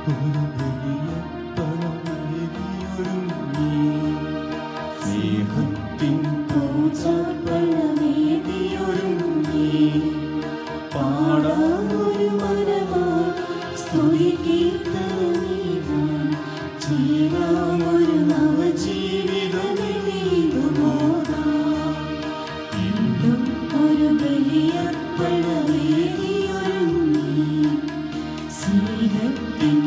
ഒരു ബലിയപ്പണമേകിയൊരുങ്ങി സ്നേഹത്തിൻ പൂജാർപ്പണമേകിയൊരുങ്ങി പാടാനൊരു മനമായി സ്തുതി കീർത്തനമേകാൻ ചേരാമൊരു നവജീവിതമേകുമോദാം വീണ്ടും ഒരു ബലിയർപ്പണമേകിയൊരുങ്ങി സ്നേഹത്തിൻ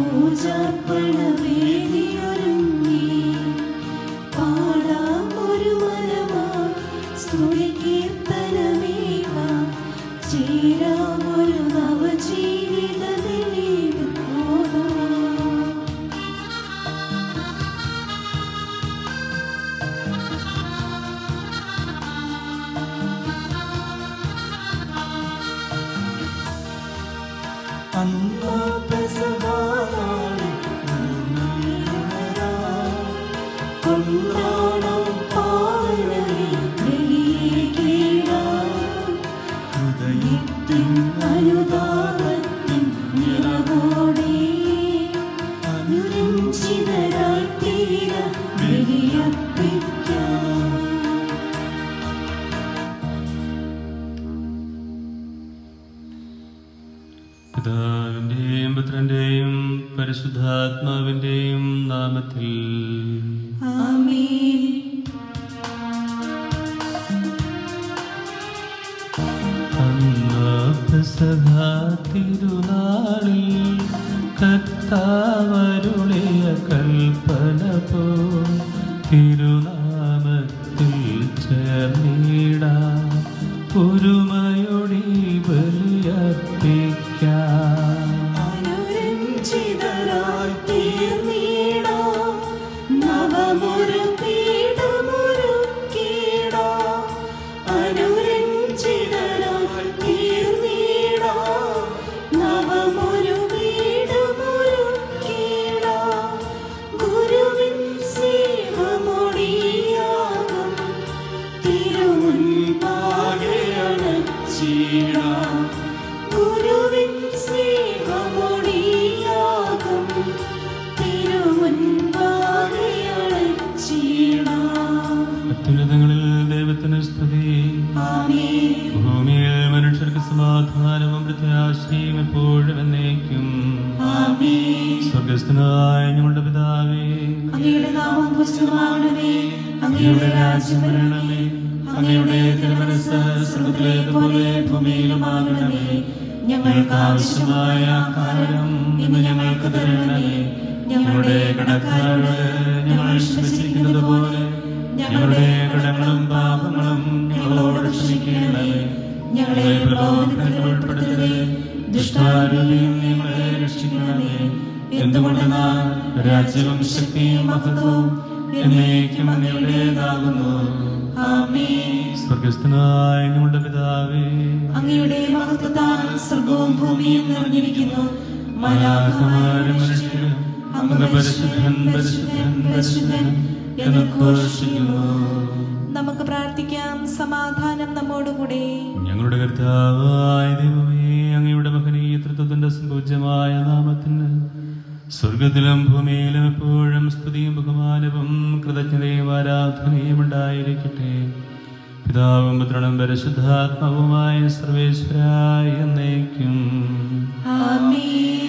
പൂജാർപ്പണമേകിയൊരുങ്ങി പാടാം ഒരു മനമായി സ്തുതി കീർത്തനമേകാം ചേരാം ഒരു നവജീവിതത്തിലേക്ക് പോകാം അന്നോ പെസഹാനാളിൽ ഭൂമിയിലുണരാം. കൊണ്ടാടാം പാവനരെ ബലിയേകിടാം. ഹൃദയത്തിൻ അനുതാപത്തിൻ നിറവോടെ അനുരഞ്ജിതരായി തീര ബലിയർപ്പിക്കാം പിതാവിന്റെയും പുത്രന്റെയും പരിശുദ്ധാത്മാവിന്റെയും നാമത്തിൽ ആമേൻ അന്നാ തിരുനാളിൽ കത്താവരുളിയ കൽപ്പന പോ തിരുനാമത്തിൽ ചേർന്നിടാം ഒരുമയൊടി ബലിയർപ്പിക്കാം അനുരഞ്ജിതരായി തീർന്നിടാം. നവമൊരു പീഠമൊരുക്കിടാം. അനുരഞ്ജിതരായി തീർന്നിടാം. നവമൊരു പീഠമൊരുക്കിടാം. ഗുരുവിൻ സ്നേഹമൊടിയാകും തിരുമുൻപാകെ അണച്ചിടാം. ഗുരുവിൻ സ്നേഹമൊടിയാകും തിരുമുൻപാകെ അണച്ചിടാം. അത്യുന്നതങ്ങളിൽ ദൈവത്തിന് സ്തുതി ആമേൻ. ഭൂമിയിൽ മനുഷ്യർക്ക് സമാധാനവും പ്രത്യാശയും എപ്പോഴും എന്നേക്കും ആമേൻ. സ്വർഗസ്ഥനായ ഞങ്ങളുടെ പിതാവേ അങ്ങയുടെ നാമം പൂജിതമാകണമേ അങ്ങയുടെ രാജ്യം വരണമേ അങ്ങയുടെ തിരുമനസ് സ്വർഗ്ഗത്തിലേതുപോലെ ഭൂമിയിലുമാകണമേ ഞങ്ങൾക്ക് ആവശ്യമായ ആഹാരം ഇന്ന് ഞങ്ങൾക്ക് തരണമേ ഞങ്ങളുടെ കടക്കാരോട് ഞങ്ങൾ ക്ഷമിച്ചിരിക്കുന്നത് പോലെ ഞങ്ങളുടെ കടങ്ങളും പാപങ്ങളും ഞങ്ങളോട് ക്ഷമിക്കണമേ ഞങ്ങളെ പ്രലോഭനത്തിൽ ഉൾപ്പെടുത്തരുത് ദുഷ്ടാരൂപിയും ഞങ്ങളെ രക്ഷിക്കണമേ എന്തുകൊണ്ടെന്നാൽ രാജ്യവും ശക്തിയും മഹത്വവും എന്നേക്കും അങ്ങയുടേതാകുന്നു ആമേൻ സ്വർഗസ്ഥനായ ഞങ്ങളുടെ പിതാവേ അങ്ങയുടെ മഹത്വത്താൽ സ്വർഗവും ഭൂമിയും നിറഞ്ഞിരിക്കുന്നു മാലാഖമാരും മനുഷ്യരും അങ്ങ് പരിശുദ്ധൻ പരിശുദ്ധൻ പരിശുദ്ധൻ എന്ന് ഘോഷിക്കുന്നു നമുക്ക് പ്രാർത്ഥിക്കാം സമാധാനം നമ്മോടുകൂടെ ഞങ്ങളുടെ കർത്താവായ ദൈവമേ അങ്ങയുടെ മഹനീയ തൃത്വത്തിന്റെ സമ്പൂജ്യമായ നാമത്തിന് സ്വർഗത്തിലും ഭൂമിയിലും എപ്പോഴും സ്തുതിയും ബഹുമാനവും കൃതജ്ഞതയും ആരാധനയും ഉണ്ടായിരിക്കട്ടെ പിതാവും പുത്രനും പരിശുദ്ധാത്മാവുമായ സർവേശ്വരായ എന്നേക്കും ആമേൻ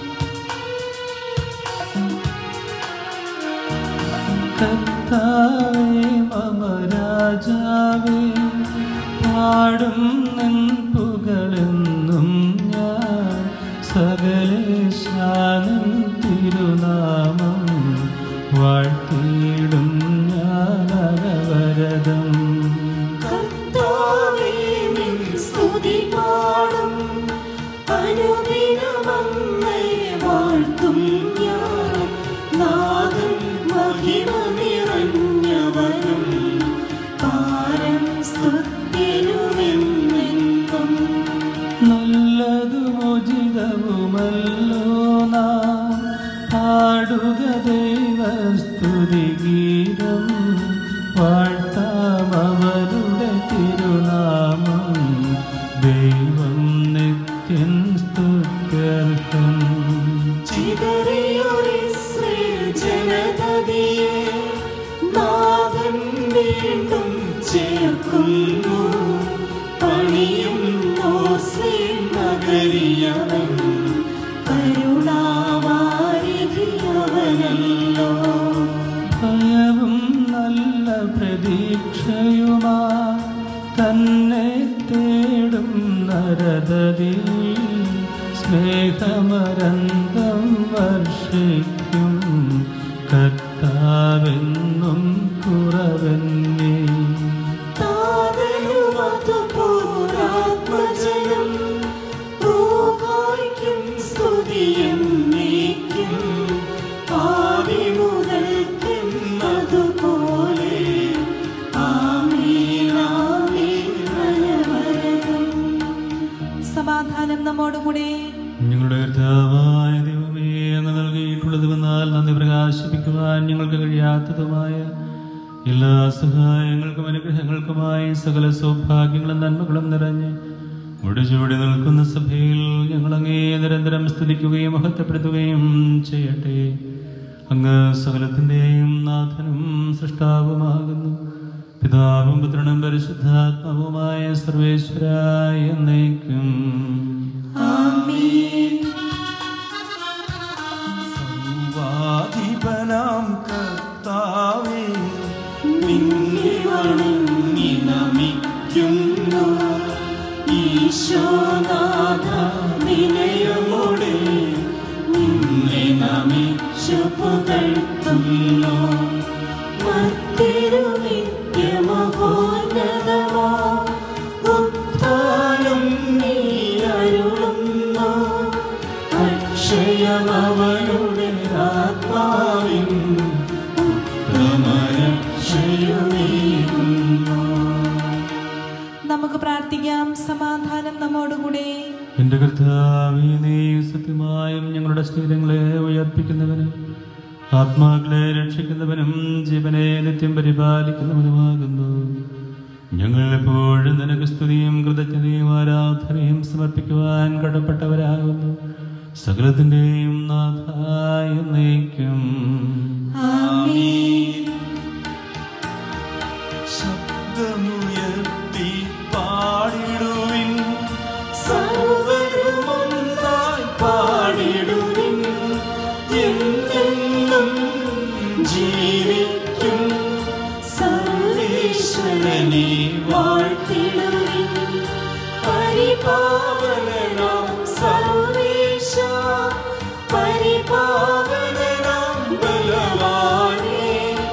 കർത്താവേ മമ രാജാവേ പാടും നിൻ പുകളെന്നും ഞാൻ സകലേശാനും തിരുനാമം വാഴ്ത്തിയിടും ഞാൻ അനവരതം കർത്താവേ നിൻ സ്തുതി പാടും അനുദിനം അങ്ങയെ വാഴ്ത്തും ഞാൻ നാദം മഹിമ നിറഞ്ഞവനും പാരം സ്തുത്യനുമെന്നെന്നും നല്ലതു മോചിതവുമല്ലോ നാം പാടുക ദൈവസ്തുതി ഗീതം വാഴ്ത്താം അവരുടെ തിരുനാമം ദൈവം നിത്യൻ സ്തുത്യർഹം ചിതറിയൊരിസ്രേൽ ജനതതിയെ നാഥൻ വീണ്ടും ചേർക്കുന്നു പണിയുന്നു ശ്രീനഗരിയവൻ കരുണാവാരിധിയവനല്ലോ ഭയവും നല്ല പ്രതീക്ഷയുമാ തന്നെ തേടും നരതതി സ്നേഹമരന്തം വർഷിക്കും കർത്താവെന്നും കുറവന്നേ താതനുമതുപോരാത്മജനം റൂഹായ്ക്കും സ്തുതിയും നീക്കും ആദി മുതൽക്കെന്നതുപോലെ ആമേൻ ആമേൻ അനവരതം സമാധാനം നമ്മോടുകൂടെ ഞങ്ങളുടെ കർത്താവായ ദൈവമേ അങ്ങ് നൽകിയിട്ടുള്ളതുമെന്നാൽ നന്ദി പ്രകാശിപ്പിക്കുവാൻ ഞങ്ങൾക്ക് കഴിയാത്തതുമായ എല്ലാ സഹായങ്ങൾക്കും അനുഗ്രഹങ്ങൾക്കുമായി സകല സൗഭാഗ്യങ്ങളും നന്മകളും നിറഞ്ഞ് മുടിചൂടി നിൽക്കുന്ന സഭയിൽ ഞങ്ങളങ്ങേ നിരന്തരം സ്തുതിക്കുകയും മഹത്വപ്പെടുത്തുകയും ചെയ്യട്ടെ അങ്ങ് സകലത്തിൻ്റെയും നാഥനും സൃഷ്ടാവുമാകുന്നു പിതാവും പുത്രനും പരിശുദ്ധാത്മാവുമായ സർവേശ്വരായ എന്നേക്കും സർവാധിപനാം കർത്താവേ നിന്നെ വണങ്ങി നമിക്കുന്നു ഈശോനാഥ വിനയമോടെ നിന്നെ നമിച്ചു പുകഴ്ത്തുന്നു മറ്റൊരു നിത്യമഹോന്നതമാ ഉത്ഥാനം നീ അരുളുന്നു അക്ഷയമവനുടെ ആത്മാവിൻ ഉത്തമരക്ഷയുമേകുന്നു നമുക്ക് പ്രാർത്ഥിക്കാം സമാധാനം നമ്മോടുകൂടെ എന്റെ കർത്താവേ നീ സത്യമായും ഞങ്ങളുടെ ശരീരങ്ങളെ ഉയർപ്പിക്കുന്നവനും ആത്മാക്കളെ രക്ഷിക്കുന്നവനും ജീവനെ നിത്യം പരിപാലിക്കുന്നവനുമാകുന്നു ഞങ്ങൾ എപ്പോഴും നിനക്ക് സ്തുതിയും കൃതജ്ഞതയും ആരാധനയും സമർപ്പിക്കുവാൻ കടപ്പെട്ടവരാകുന്നു സകലത്തിന്റെയും നാഥായ നയിക്കും ശബ്ദമുയർത്തി പാടിടുവിൻ സർവരുമൊന്നായി പാടിടുവിൻ എന്നെന്നും ജീവിക്കും സർവേശ്വരനെ വാഴ്ത്തിടുവിൻ പരിപാവനാം സർവേശ പരിപാവനാം ബലവാനേ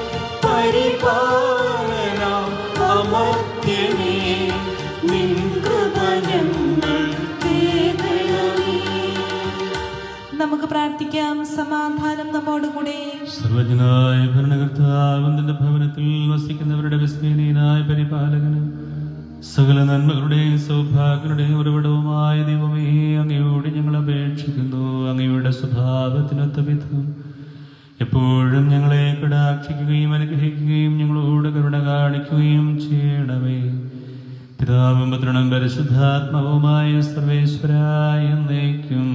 പരിപാലനം അമർത്യനേ നിൻ കൃപ ഞങ്ങൾ തേടണമേ നമുക്ക് പ്രാർത്ഥിക്കാം സമാധാനം നമ്മോടുകൂടെ സർവജനായ ഭരണകർത്താവും തന്റെ ഭവനത്തിൽ വസിക്കുന്നവരുടെ വിസ്മീനീയനായ പരിപാലകനും സകല നന്മകളുടെയും സൗഭാഗ്യങ്ങളുടെയും ഉറവിടവുമായ ദൈവമേ അങ്ങയോട് ഞങ്ങൾ അപേക്ഷിക്കുന്നു അങ്ങയുടെ സ്വഭാവത്തിനൊത്ത വിധം എപ്പോഴും ഞങ്ങളെ കടാക്ഷിക്കുകയും അനുഗ്രഹിക്കുകയും ഞങ്ങളോട് കരുണ കാണിക്കുകയും ചെയ്യണമേ പിതാവും പുത്രനും പരിശുദ്ധാത്മാവുമായ സർവേശ്വരായ എന്നേക്കും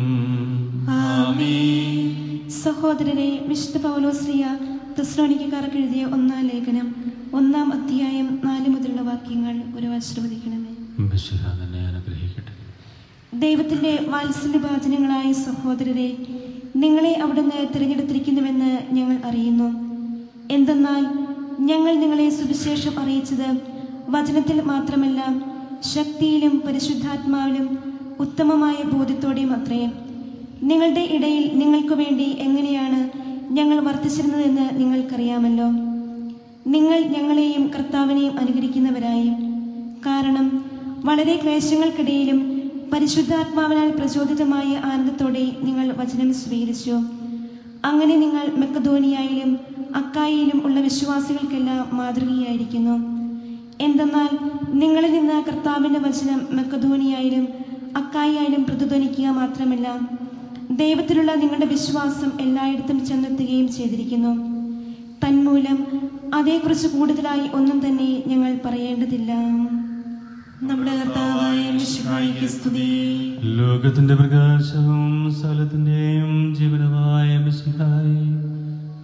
സഹോദരരെ വിശുദ്ധ പൗലോശ്രീയ തെസ്ലോനിക്കാർക്ക് എഴുതിയ ഒന്നാം ലേഖനം ഒന്നാം അധ്യായം നാല് മുതലുള്ള വാക്യങ്ങൾ ഒരു ആശീർവദിക്കണമേ മിശിഹ തന്നെ അനുഗ്രഹിക്കട്ടെ ദൈവത്തിന്റെ വാത്സല്യഭാചനങ്ങളായ സഹോദരരെ നിങ്ങളെ അവിടുന്ന് തിരഞ്ഞെടുത്തിരിക്കുന്നുവെന്ന് ഞങ്ങൾ അറിയുന്നു എന്തെന്നാൽ ഞങ്ങൾ നിങ്ങളെ സുവിശേഷം അറിയിച്ചത് വചനത്തിൽ മാത്രമല്ല ശക്തിയിലും പരിശുദ്ധാത്മാവിലും ഉത്തമമായ ബോധ്യത്തോടെയും അത്രേ നിങ്ങളുടെ ഇടയിൽ നിങ്ങൾക്ക് വേണ്ടി എങ്ങനെയാണ് ഞങ്ങൾ വർദ്ധിച്ചിരുന്നതെന്ന് നിങ്ങൾക്കറിയാമല്ലോ നിങ്ങൾ ഞങ്ങളെയും കർത്താവിനെയും അനുകരിക്കുന്നവരായി കാരണം വളരെ ക്ലേശങ്ങൾക്കിടയിലും പരിശുദ്ധാത്മാവിനാൽ പ്രചോദിതമായ ആനന്ദത്തോടെ നിങ്ങൾ വചനം സ്വീകരിച്ചു അങ്ങനെ നിങ്ങൾ മെക്കധോനിയായാലും അക്കായിലും ഉള്ള വിശ്വാസികൾക്കെല്ലാം മാതൃകയായിരിക്കുന്നു എന്തെന്നാൽ നിങ്ങളിൽ നിന്ന് കർത്താവിൻ്റെ വചനം മെക്കധോനിയായാലും അക്കായിയായാലും പ്രതിധ്വനിക്കുക മാത്രമല്ല ദൈവത്തിലുള്ള നിങ്ങളുടെ വിശ്വാസം എല്ലായിടത്തും ചെന്നെത്തുകയും ചെയ്തിരിക്കുന്നു തന്മൂലം അതേക്കുറിച്ച് കൂടുതലായി ഒന്നും തന്നെ ഞങ്ങൾ പറയേണ്ടതില്ല നമ്മുടെ കർത്താവായ മിശിഹായിക്ക് സ്തുതി ലോകത്തിന്റെ പ്രകാശവും സകലത്തിന്റെയും ജീവനമായ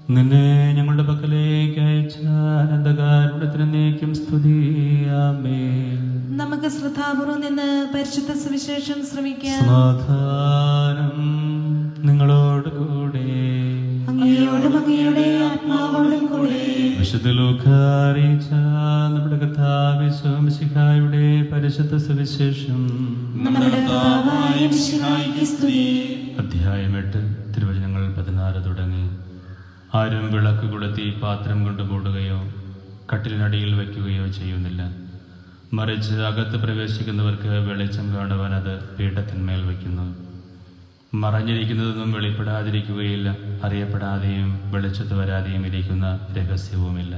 നിന്നെ ഞങ്ങളുടെ പക്കലേക്ക് അയച്ച അനന്തകാരുടത്തിന് നീക്കും സ്തുതിയാമേ നമുക്ക് ശ്രദ്ധാപൂർവം നിന്ന് പരിശുദ്ധ സുവിശേഷം ശ്രമിക്കാം സമാധാനം നിങ്ങളോട് കൂടെ അങ്ങയോടും അങ്ങയുടെ ആത്മാവോടും കൂടെ വിശുദ്ധ ലൂക്കാറിയിച്ച നമ്മുടെ കർത്താവിശ്വംശിഖായുടെ പരിശുദ്ധ സുവിശേഷം നമ്മുടെ കർത്താവായ മിശിഹായിക്ക് സ്തുതി അധ്യായം എട്ട് തിരുവചനങ്ങൾ പതിനാറ് തുടങ്ങി ആരും വിളക്ക് കൊളുത്തി പാത്രം കൊണ്ട് മൂടുകയോ കട്ടിലിനടിയിൽ വയ്ക്കുകയോ ചെയ്യുന്നില്ല മറിച്ച് അകത്ത് പ്രവേശിക്കുന്നവർക്ക് വെളിച്ചം കാണുവാൻ അത് പീഠത്തിന്മേൽ വയ്ക്കുന്നു മറഞ്ഞിരിക്കുന്നതൊന്നും വെളിപ്പെടാതിരിക്കുകയില്ല അറിയപ്പെടാതെയും വെളിച്ചത്ത് വരാതെയും ഇരിക്കുന്ന രഹസ്യവുമില്ല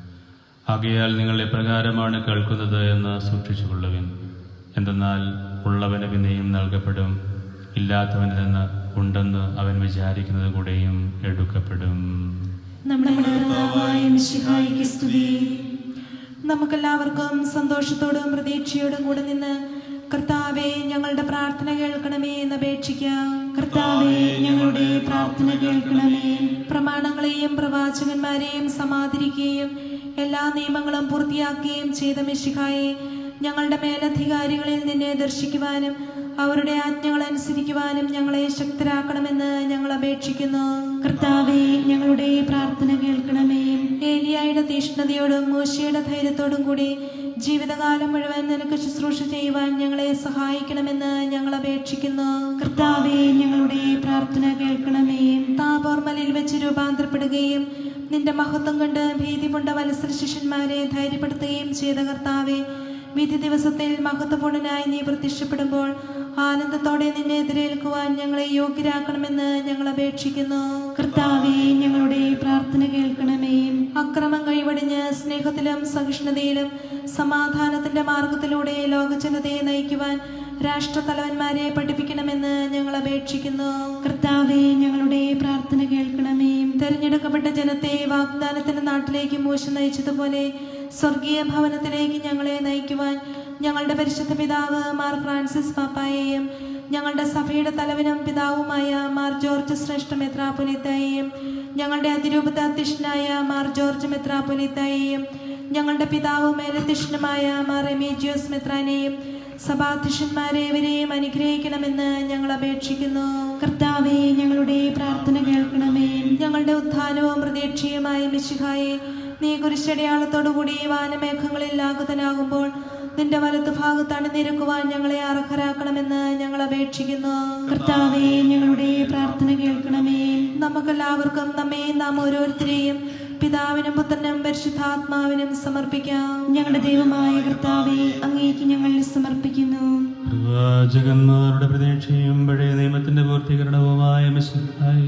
ആകയാൽ നിങ്ങൾ എപ്രകാരമാണ് കേൾക്കുന്നത് എന്ന് സൂക്ഷിച്ചുകൊള്ളുവിൻ എന്തെന്നാൽ ഉള്ളവന് പിന്നെയും നൽകപ്പെടും ഇല്ലാത്തവനിൽ നിന്ന് ഉണ്ടെന്ന് അവൻ വിചാരിക്കുന്നത് കൂടെയും എടുക്കപ്പെടും നമ്മുടെ കർത്താവായ മിശിഹായിക്ക് സ്തുതി നമുക്കെല്ലാവർക്കും സന്തോഷത്തോടും പ്രതീക്ഷയോടും കൂടെ നിന്ന് കർത്താവെ ഞങ്ങളുടെ പ്രാർത്ഥന കേൾക്കണമേ എന്ന് അപേക്ഷിക്കാം കർത്താവെ ഞങ്ങളുടെ പ്രാർത്ഥന കേൾക്കണമേ പ്രമാണങ്ങളെയും പ്രവാചകന്മാരെയും സമാദരിക്കുകയും എല്ലാ നിയമങ്ങളും പൂർത്തിയാക്കുകയും ചെയ്ത മിശിഹായെ ഞങ്ങളുടെ മേലധികാരികളിൽ നിന്നെ ദർശിക്കുവാനും അവരുടെ ആജ്ഞകൾ അനുസരിക്കുവാനും ഞങ്ങളെ ശക്തരാക്കണമെന്ന് ഞങ്ങൾ അപേക്ഷിക്കുന്നു കർത്താവെ ഞങ്ങളുടെ പ്രാർത്ഥന കേൾക്കണമേ ഏലിയായുടെ തീഷ്ണതയോടും മൂശയുടെ ധൈര്യത്തോടും കൂടി ജീവിതകാലം മുഴുവൻ നിനക്ക് ശുശ്രൂഷ ചെയ്യുവാൻ ഞങ്ങളെ സഹായിക്കണമെന്ന് ഞങ്ങൾ അപേക്ഷിക്കുന്നു കർത്താവെ ഞങ്ങളുടെ പ്രാർത്ഥന കേൾക്കണമേ താപോർമലിൽ വെച്ച് രൂപാന്തരപ്പെടുകയും നിന്റെ മഹത്വം കണ്ട് ഭീതി കൊണ്ട വത്സര ശിഷ്യന്മാരെ ധൈര്യപ്പെടുത്തുകയും ചെയ്ത കർത്താവെ വിധി ദിവസത്തിൽ മഹത്വപൂർണനായി നീ പ്രത്യക്ഷപ്പെടുമ്പോൾ ആനന്ദത്തോടെ നിന്നെ എതിരേൽക്കുവാൻ ഞങ്ങളെ യോഗ്യരാക്കണമെന്ന് ഞങ്ങൾ അപേക്ഷിക്കുന്നു കർത്താവെ ഞങ്ങളുടെ പ്രാർത്ഥന കേൾക്കണമേ അക്രമം കഴിവടിഞ്ഞ് സ്നേഹത്തിലും സഹിഷ്ണുതയിലും സമാധാനത്തിന്റെ മാർഗത്തിലൂടെ ലോകജനതയെ നയിക്കുവാൻ രാഷ്ട്രതലവന്മാരെ പഠിപ്പിക്കണമെന്ന് ഞങ്ങൾ അപേക്ഷിക്കുന്നു കർത്താവെ ഞങ്ങളുടെ പ്രാർത്ഥന കേൾക്കണമേ തെരഞ്ഞെടുക്കപ്പെട്ട ജനത്തെ വാഗ്ദാനത്തിന്റെ നാട്ടിലേക്ക് മൂശ നയിച്ചതുപോലെ സ്വർഗീയ ഭവനത്തിലേക്ക് ഞങ്ങളെ നയിക്കുവാൻ ഞങ്ങളുടെ പരിശുദ്ധ പിതാവ് മാർ ഫ്രാൻസിസ് പാപ്പായെയും ഞങ്ങളുടെ സഭയുടെ തലവനും പിതാവുമായ മാർ ജോർജ് ശ്രേഷ്ഠ മെത്രാപൊലിത്തായെയും ഞങ്ങളുടെ അതിരൂപത അധ്യക്ഷനായ മാർ ജോർജ് മെത്രാപൊലിത്തായെയും ഞങ്ങളുടെ പിതാവും മേലധ്യക്ഷനുമായ മാർ എമീജിയോസ് മെത്രാനെയും സഭാധ്യക്ഷന്മാരെ ഇവരെയും അനുഗ്രഹിക്കണമെന്ന് ഞങ്ങൾ അപേക്ഷിക്കുന്നു കർത്താവെ ഞങ്ങളുടെ പ്രാർത്ഥന കേൾക്കണമേ ഞങ്ങളുടെ ഉത്ഥാനവും പ്രതീക്ഷയുമായ മിശിഹായെ നീ കുരിശടയാളത്തോടുകൂടി വാനമേഘങ്ങളിൽ ആകുതനാകുമ്പോൾ നിന്റെ വലതു ഭാഗത്ത് അണിനിരക്കുവാൻ ഞങ്ങളെ അർഹരാക്കണമെന്ന് ഞങ്ങൾ അപേക്ഷിക്കുന്നു കർത്താവെ ഞങ്ങളുടെ പ്രാർത്ഥന കേൾക്കണമേ നമുക്കെല്ലാവർക്കും നമ്മെ നാം ഓരോരുത്തരെയും പിതാവിനും പുത്രനും പരിശുദ്ധാത്മാവിനും സമർപ്പിക്കാം ഞങ്ങളുടെ ദൈവമായ കർത്താവെ അങ്ങേക്ക് ഞങ്ങൾ സമർപ്പിക്കുന്നു പ്രവാചകന്മാരുടെ പ്രതീക്ഷയും പഴയ നിയമത്തിന്റെ പൂർത്തീകരണവുമായ മിശിഹായി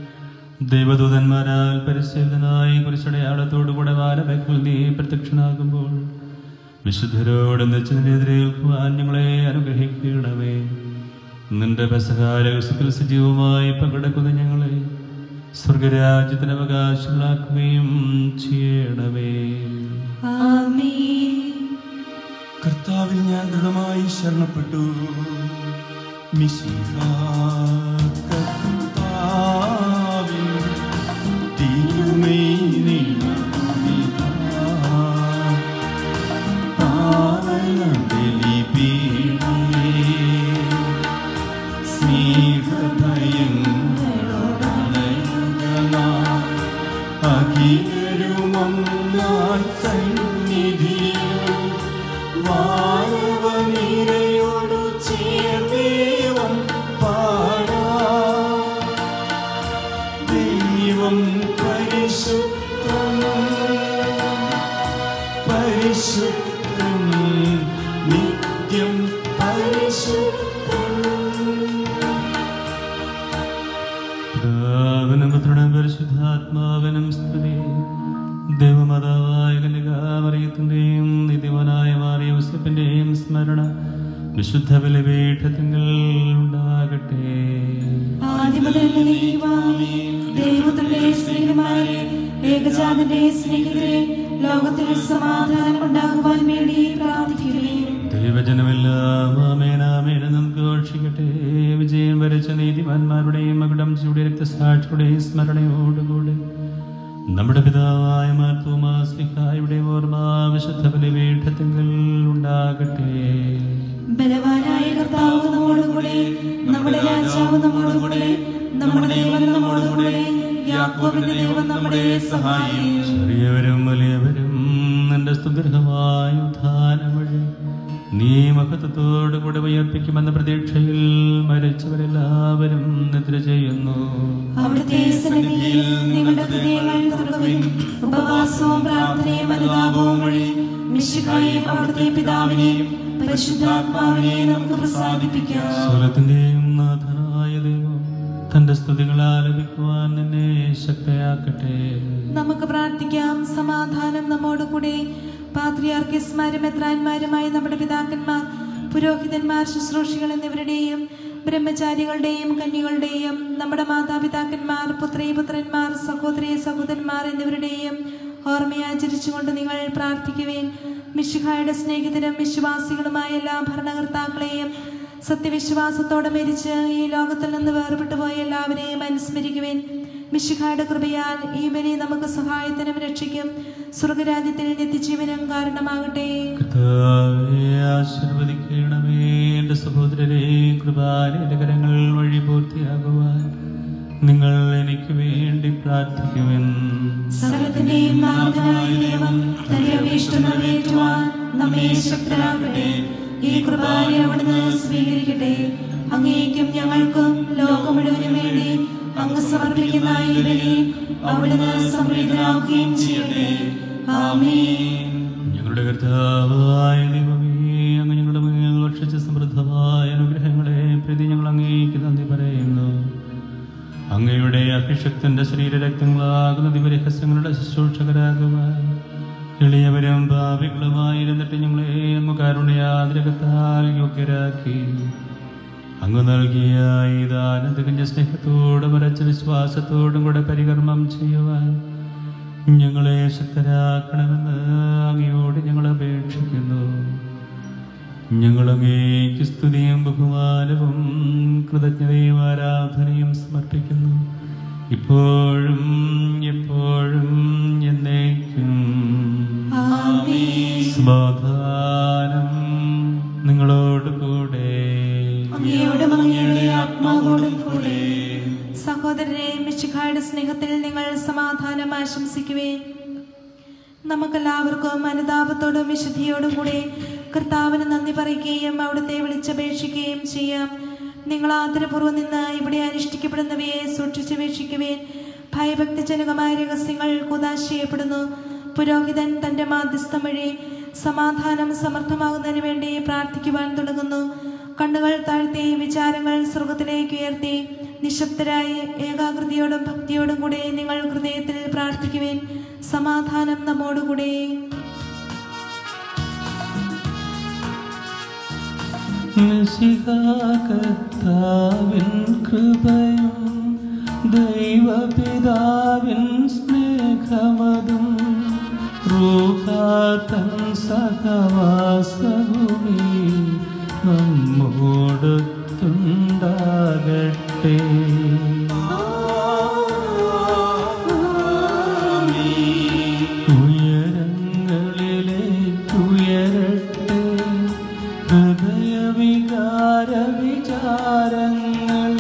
ദൈവദൂതന്മാരാൽ പരിശീലനായി കുരിശടയാളത്തോടുകൂടെ വാരവെക്കൽ നീ പ്രത്യക്ഷനാകുമ്പോൾ വിശുദ്ധരോട് നിശ്ചിതനെതിരേൽക്കുവാൻ ഞങ്ങളെ അനുഗ്രഹിക്കണമേ നിന്റെ ബസകാലത്തിൽ സജീവമായി പങ്കെടുക്കുന്ന ഞങ്ങളെ സ്വർഗരാജ്യത്തിന് അവകാശങ്ങളാക്കുകയും ചെയ്യണമേ ആമേൻ കർത്താവിൽ ഞാൻ ദൃഢമായി ശരണപ്പെട്ടു മിശിഹ കർത്താവിൻ തിരുമേനി പാവന ബലിപീഠേ സ്നേഹഭയങ്ങളോടണയുകനാ അഖിലരുമൊന്നാൻ സന്നിധിയിൽ വാനവനിരയോടു ചേർന്നേവം പാടാ ദൈവം പരിശുദ്ധം പരിശുദ്ധം നിത്യം പരിശുദ്ധം പിതാവിനും പുത്രനും പരിശുദ്ധാത്മാവിനും സ്തുതി ദേവമാതാവായ കന്യകാമറിയത്തിന്റെയും നിത്യവനായ മാറിയ യൂസഫിന്റെയും സ്മരണ വിശുദ്ധ ബലിപീഠത്തിങ്കൽ ഉണ്ടാകട്ടെ ആദ്യം മുതൽ എന്നേക്കുമായി ദൈവത്തിന്റെ സ്നേഹമായ ഏകജാതന്റെ സ്നേഹിതരെ ലോകത്തിൽ സമാധാനം ഉണ്ടാകുവാൻ വേണ്ടി പ്രാർത്ഥിക്കുകയും ദൈവജനമെല്ലാം ആമേനാമേന നമുക്ക് ഘോഷിക്കട്ടെ വിജയം വരച്ച നീതിമാന്മാരുടെയും മകുടം ചൂടിയ രക്തസാക്ഷിയുടെയും സ്മരണയോടുകൂടെ നമ്മുടെ പിതാവായ മാർത്തോമാസ്ലിഹായുടെ ഓർമ്മ വിശുദ്ധ ബലിപീഠത്തിങ്കൽ ഉണ്ടാകട്ടെ ബലവാനായ കർത്താവ് നമ്മോടുകൂടെ നമ്മുടെ രാജാവ് നമ്മോടുകൂടെ നമ്മുടെ ദൈവം നമ്മോടുകൂടെ യാക്കോബിന്റെ ദൈവം നമ്മുടെ സഹായം ചെറിയവരും വലിയവരും നിന്റെ സ്തുതിർഹമായ ഉത്ഥാനം വഴി നീ മഹത്വത്തോടു കൂടെ ഉയർപ്പിക്കുമെന്ന പ്രതീക്ഷയിൽ മരിച്ചവരെല്ലാവരും നിദ്ര ചെയ്യുന്നു അവിടുത്തെ സന്നിധിയിൽ നിങ്ങളുടെ ഹൃദയങ്ങൾ തുറക്കുകയും ഉപവാസവും പ്രാർത്ഥനയും അനുതാപവും വഴി മിശിഹായെയും അവിടുത്തെ പിതാവിനെയും പരിശുദ്ധാത്മാവിനെയും നമുക്ക് പ്രസാദിപ്പിക്കാം സ്വലത്തിന്റെയും നാഥനായ ദൈവം തന്റെ സ്തുതികൾ ആലപിക്കുവാൻ നിന്നെ ശക്തയാക്കട്ടെ നമുക്ക് പ്രാർത്ഥിക്കാം സമാധാനം നമ്മോട് കൂടെ പാത്രിയാർക്കിസ്മാരും മെത്രാന്മാരുമായ നമ്മുടെ പിതാക്കന്മാർ പുരോഹിതന്മാർ ശുശ്രൂഷികൾ എന്നിവരുടെയും ബ്രഹ്മചാരികളുടെയും കന്യകളുടെയും നമ്മുടെ മാതാപിതാക്കന്മാർ പുത്രീപുത്രന്മാർ സഹോദരി സഹോദരന്മാർ എന്നിവരുടെയും ഓർമ്മയാചരിച്ചുകൊണ്ട് നിങ്ങൾ പ്രാർത്ഥിക്കുവേൻ മിശിഹായുടെ സ്നേഹിതരും വിശ്വാസികളുമായ എല്ലാ ഭരണകർത്താക്കളെയും സത്യവിശ്വാസത്തോടെ മരിച്ച് ഈ ലോകത്തിൽ നിന്ന് വേർപെട്ടു പോയ എല്ലാവരെയും അനുസ്മരിക്കുവേൻ മിശിഹായുടെ കൃപയാൽ ഈ ബലി നമുക്ക് സഹായത്തിനും രക്ഷയ്ക്കും സ്വർഗരാജ്യത്തിൽ നിത്യജീവനും കാരണമാകട്ടെ കർത്താവേ ആശീർവദിക്കണമേ എൻ്റെ സഹോദരരെ കൃപാലയുടെ കരങ്ങൾ വഴി പൂർത്തിയാകുവാൻ നിങ്ങൾ എനിക്ക് വേണ്ടി പ്രാർത്ഥിക്കുവൻ സകലത്തിന്റെയും നാഥനായ ദൈവം തന്റെ അഭീഷ്ടം നിറവേറ്റുവാൻ നമ്മെ ശക്തരാക്കട്ടെ ഈ കൃപാനെ അവിടുന്ന് സ്വീകരിക്കട്ടെ അങ്ങേക്കും ഞങ്ങൾക്കും ലോകം മുഴുവനും വേണ്ടി അങ്ങ് സമർപ്പിക്കുന്ന ഈ ബലി അവിടുന്ന് സമൃദ്ധരാക്കുകയും ചെയ്യട്ടെ ആമേൻ ഞങ്ങളുടെ കർത്താവായ ദൈവമേ അങ്ങ് ഞങ്ങളുടെ മുന്നിൽ ഭക്ഷിച്ച സമൃദ്ധമായ അനുഗ്രഹങ്ങളെ പ്രതി ഞങ്ങൾ അങ്ങേക്ക് നന്ദി പറയുന്നു അങ്ങയുടെ അഭിഷക്തന്റെ ശരീരരക്തങ്ങളാകുന്ന ദിവരഹസ്യങ്ങളുടെ ശുശ്രൂഷകരാകുവാൻ എളിയവരും ഭാവികളുമായിരുന്നിട്ട് ഞങ്ങളെ അങ്ങ് കാരുണ്യാതിരകത്താൽ യോഗ്യരാക്കി അങ്ങ് നൽകിയ ഈ ദാനം തികഞ്ഞ സ്നേഹത്തോടും ഉറച്ച വിശ്വാസത്തോടും കൂടെ പരികർമ്മം ചെയ്യുവാൻ ഞങ്ങളെ ശക്തരാക്കണമെന്ന് അങ്ങയോട് ഞങ്ങൾ അപേക്ഷിക്കുന്നു ഞങ്ങൾ അങ്ങേക്ക് സ്തുതിയും ബഹുമാനവും കൃതജ്ഞതയും ആരാധനയും സമർപ്പിക്കുന്നു ഇപ്പോഴും എപ്പോഴും എന്നേക്കും ആമേൻ സമാധാനം നിങ്ങളോട് കൂടെ അങ്ങയോടും അങ്ങയുടെ ആത്മാവോടും കൂടെ സഹോദരരെ മിശിഹായുടെ സ്നേഹത്തിൽ നിങ്ങൾ സമാധാനം ആശംസിക്കുവേൻ നമുക്കെല്ലാവർക്കും അനുതാപത്തോടും വിശുദ്ധിയോടും കൂടെ കർത്താവിന് നന്ദി പറയുകയും അവിടുത്തെ വിളിച്ചപേക്ഷിക്കുകയും ചെയ്യാം നിങ്ങൾ ആദരപൂർവ്വം നിന്ന് ഇവിടെ അനുഷ്ഠിക്കപ്പെടുന്നവയെ സൂക്ഷിച്ചപേക്ഷിക്കുവേൻ ഭയഭക്തിജനകമായ രഹസ്യങ്ങൾ കുതാശ ചെയ്യപ്പെടുന്നു പുരോഹിതൻ തന്റെ മാധ്യസ്ഥം വഴി സമാധാനം സമർത്ഥമാകുന്നതിന് വേണ്ടി പ്രാർത്ഥിക്കുവാൻ തുടങ്ങുന്നു കണ്ണുകൾ താഴ്ത്തി വിചാരങ്ങൾ സ്വർഗത്തിലേക്ക് ഉയർത്തി നിശബ്ദരായി ഏകാഗ്രതയോടും ഭക്തിയോടും കൂടെ നിങ്ങൾ ഹൃദയത്തിൽ പ്രാർത്ഥിക്കുവേൻ സമാധാനം നമ്മോടുകൂടെ കർത്താവിൻ കൃപയും ദൈവപിതാവിൻ സ്നേഹമതും റൂഹാതൻ സഹവാസഭൂമി നമ്മോടൊത്തുണ്ടാകട്ടെ ഉയരങ്ങളിലേക്കുയരട്ടെ ഹൃദയവികാര വിചാരങ്ങൾ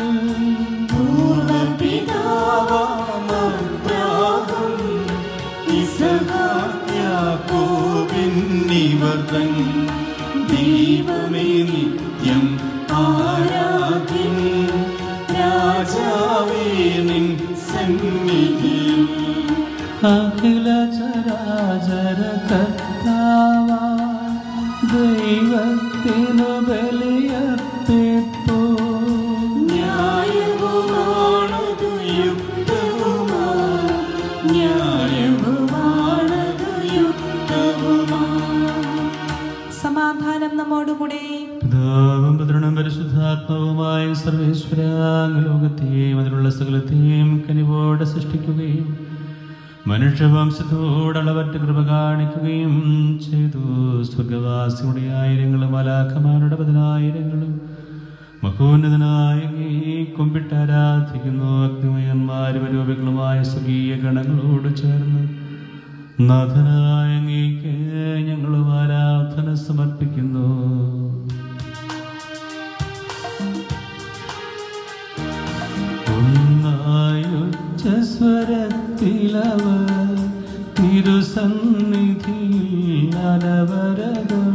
ിവർത്തൻ ദൈവമേ നിത്യം ആരാധ്യൻ രാജാവേ നിൻ സന്നിധിയിൽ അഖില ചരാചര കർത്താവ ദൈവത്തിനു ബലിയർപ്പിപ്പോ ന്യായവുമാണതു യുക്തവുമാ ന്യായവുമാണതു യുക്തവുമാ സമാധാനം നമ്മോടുകൂടെ പിതാവും പുത്രനും പരിശുദ്ധാത്മാവുമായ സർവേശ്വര ലോകത്തെയും അതിലുള്ള സകലത്തെയും കനിവോടെ സൃഷ്ടിക്കുകയും മനുഷ്യവംശത്തോടളവറ്റ കൃപ കാണിക്കുകയും ചെയ്തു സ്വർഗവാസിയുടെ ആയിരങ്ങളും അലാഖമാരുടെ പതിനായിരങ്ങളും മഹോന്നതനായ അങ്ങേ കുമ്പിട്ട് ആരാധിക്കുന്നു അഗ്നിമയന്മാരും അരൂപികളുമായ സ്വകീയ ഗണങ്ങളോട് ചേർന്ന് നാഥനായ അങ്ങേക്ക് ഞങ്ങളും ആരാധന സമർപ്പിക്കുന്നു ഒന്നായുച്ച സ്വരത്തിലവർ തിരുസന്നിധിയിൽ അനവരതം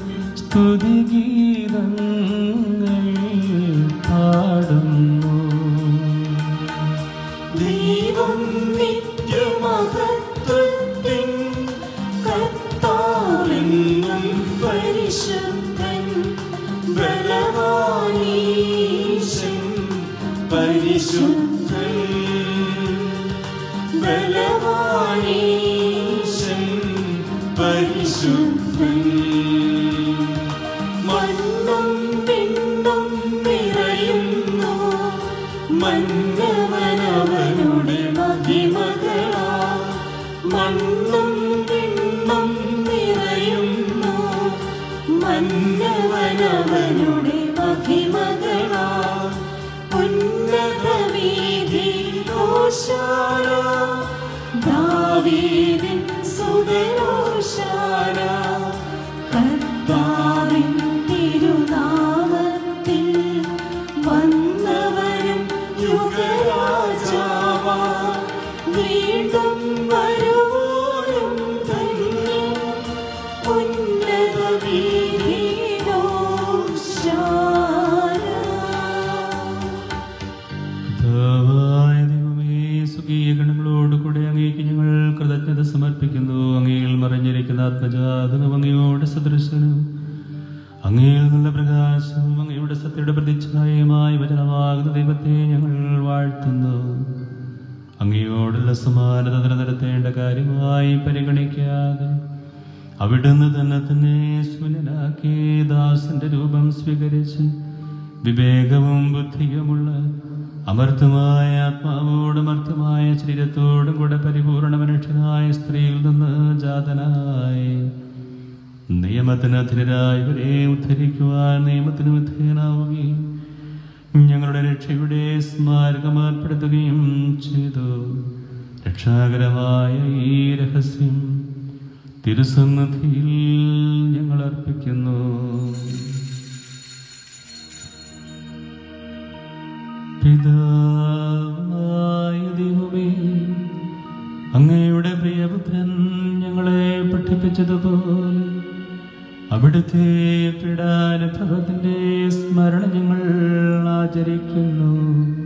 സ്തുതിഗീതങ്ങൾ പാടുന്നു ദൈവം നിത്യമഹത്വത്തിൻ കർത്താവെന്നും പരിശുദ്ധൻ ബലവാനീശൻ പരിശുദ്ധൻ ബലവാനീശൻ പരിശുദ്ധൻ മണ്ണും പിണ്ണും നിറയുന്നു മന്നവനവനുടെ മഹിമകളാ മണ്ണും പിണ്ണും നിറയുന്നു മന്നവനവനുടെ മഹിമകളാ ഉന്നത വീതി ഓശാന ദാവീദിൻ സുതരോശാന കർത്താവിൻ തിരുനാമത്തിൽ വന്നവരും യുഗരാജാവാ വീണ്ടും വരുവോരും ധന്യം ഉന്നത കർത്താവായ ദൈവമേ, സ്വകീയ ഗണങ്ങളോടുകൂടെ അങ്ങേക്ക് ഞങ്ങൾ കൃതജ്ഞത സമർപ്പിക്കുന്നു അങ്ങയിൽ മറഞ്ഞിരിക്കുന്ന ആത്മജാതനും അങ്ങയോട് സദൃശനും അങ്ങയിൽ നിന്നുള്ള പ്രകാശവും അങ്ങയുടെ സത്യയുടെ പ്രതിച്ഛായമായി വചനമാകുന്ന ദൈവത്തെ ഞങ്ങൾ വാഴ്ത്തുന്നു അങ്ങയോടുള്ള സമാനത നിലനിർത്തേണ്ട കാര്യമായി പരിഗണിക്കാതെ അവിടുന്ന് തന്നെ തന്നെ ശൂന്യനാക്കി ദാസന്റെ രൂപം സ്വീകരിച്ച് വിവേകവും ബുദ്ധിയുമുള്ള അമർത്തമായ ആത്മാവോടും അർത്ഥമായ ശരീരത്തോടും കൂടെ പരിപൂർണ മനുഷ്യനായ സ്ത്രീയിൽ നിന്ന് ജാതനായി നിയമത്തിന് അധീനരായവരെ ഉദ്ധരിക്കുവാൻ നിയമത്തിന് വിധേയനാവുകയും ഞങ്ങളുടെ രക്ഷയുടെ സ്മാരകം ഏർപ്പെടുത്തുകയും ചെയ്തു രക്ഷാകരമായ ഈ രഹസ്യം തിരുസന്നിധിയിൽ ഞങ്ങൾ അർപ്പിക്കുന്നു പിതാവായ ദൈവമേ അങ്ങയുടെ പ്രിയപുത്രൻ ഞങ്ങളെ പഠിപ്പിച്ചതുപോലെ അവിടുത്തെ പീഡാനുഭവത്തിന്റെ സ്മരണ ഞങ്ങൾ ആചരിക്കുന്നു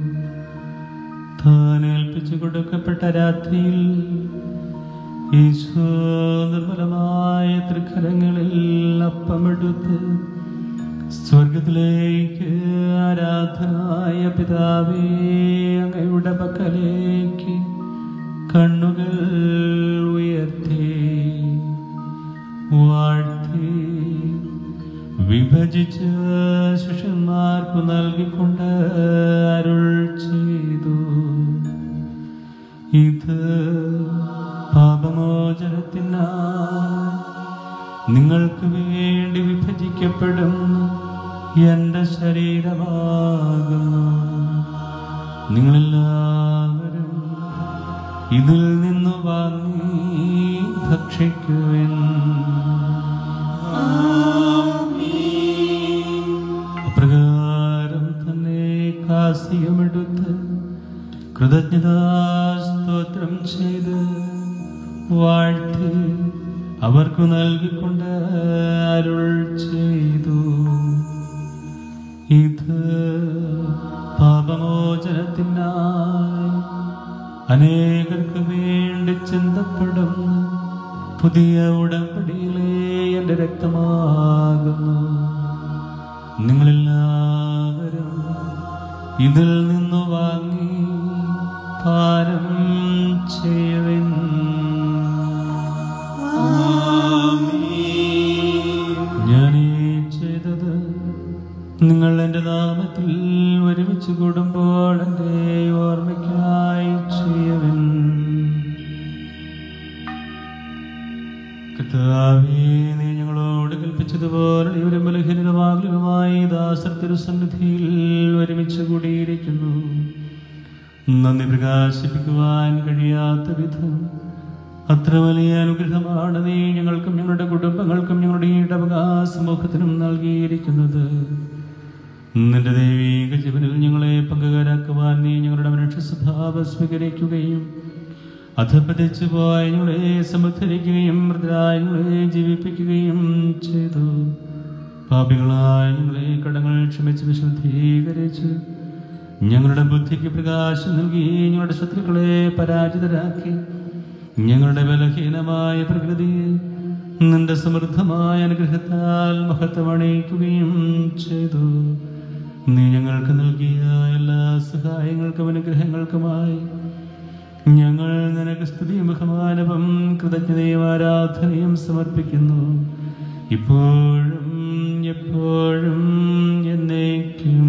താൻ ഏൽപ്പിച്ചു കൊടുക്കപ്പെട്ട രാത്രിയിൽ ഈശോ നിർമ്മലമായ തൃക്കരങ്ങളിൽ അപ്പമെടുത്ത് സ്വർഗത്തിലേക്ക് ആരാധനായ പിതാവേ അങ്ങയുടെ പക്കലേക്ക് കണ്ണുകൾ ഉയർത്തി വാഴ്ത്തി വിഭജിച്ച ശിഷ്യന്മാർക്കു നൽകിക്കൊണ്ട് അരുൾ ചെയ്തു ഇത് പാപമോചനത്തിനായി നിങ്ങൾക്ക് വേണ്ടി വിഭജിക്കപ്പെടുന്ന എൻ്റെ ശരീരമാകുന്നു നിങ്ങളെല്ലാവരും ഇതിൽ നിന്ന് വാങ്ങി ഭക്ഷിക്കുവൻ അപ്രകാരം തന്നെ കാസിയമെടുത്ത് കൃതജ്ഞതാസ്തോത്രം ചെയ്ത് വാഴ്ത്തി അവർക്കു നൽകിക്കൊണ്ട് അരുൾ ചെയ്തു ഇത് പാപമോചനത്തിനായി അനേകർക്ക് വേണ്ടി ചിന്തപ്പെടുന്ന പുതിയ ഉടമ്പടിയിലെ എൻ്റെ രക്തമാകുന്നു നിങ്ങളെല്ലാവരും ഇതിൽ നിന്ന് വാങ്ങി പാനം ചെയ്യുവിൻ ഞാൻ ഈ ചെയ്തത് നിങ്ങൾ എൻ്റെ നാമത്തിൽ ഒരുമിച്ച് കൂടുമ്പോൾ എൻ്റെ ഓർമ്മയ്ക്കായി ചെയ്യുവിൻ കർത്താവേ നീ ഞങ്ങളോട് കൽപ്പിച്ച കൽപ്പിച്ചതുപോലെ ഇവരും ബലഹീനമാകലുമായി ദാസർ തിരുസന്നിധിയിൽ ഒരുമിച്ച് കൂടിയിരിക്കുന്നു നന്ദി പ്രകാശിപ്പിക്കുവാൻ കഴിയാത്ത വിധം അത്ര വലിയ അനുഗ്രഹമാണ് നീ ഞങ്ങൾക്കും ഞങ്ങളുടെ കുടുംബങ്ങൾക്കും ഞങ്ങളുടെ ഇടവകാ സമൂഹത്തിനും നൽകിയിരിക്കുന്നത് നിന്റെ ദൈവീക ജീവനിൽ ഞങ്ങളെ പങ്കുകാരാക്കുവാൻ നീ ഞങ്ങളുടെ മനുഷ്യ സ്വഭാവം സ്വീകരിക്കുകയും അധപതിച്ചു പോയ ഞങ്ങളെ സമുദ്ധരിക്കുകയും മൃതരായ ഞങ്ങളെ ജീവിപ്പിക്കുകയും ചെയ്തു പാപികളായ ഞങ്ങളെ കടങ്ങൾ ക്ഷമിച്ച് വിശുദ്ധീകരിച്ച് ഞങ്ങളുടെ ബുദ്ധിക്ക് പ്രകാശം നൽകി ഞങ്ങളുടെ ശത്രുക്കളെ പരാജിതരാക്കി ഞങ്ങളുടെ ബലഹീനമായ പ്രകൃതിയെ നിന്റെ സമൃദ്ധമായ അനുഗ്രഹത്താൽ മഹത്വമണിയിക്കുകയും ചെയ്തു നീ ഞങ്ങൾക്ക് നൽകിയ എല്ലാ സഹായങ്ങൾക്കും അനുഗ്രഹങ്ങൾക്കുമായി ഞങ്ങൾ നിനക്ക് സ്തുതിയും ബഹുമാനവും കൃതജ്ഞതയും ആരാധനയും സമർപ്പിക്കുന്നു ഇപ്പോഴും എപ്പോഴും എന്നേക്കും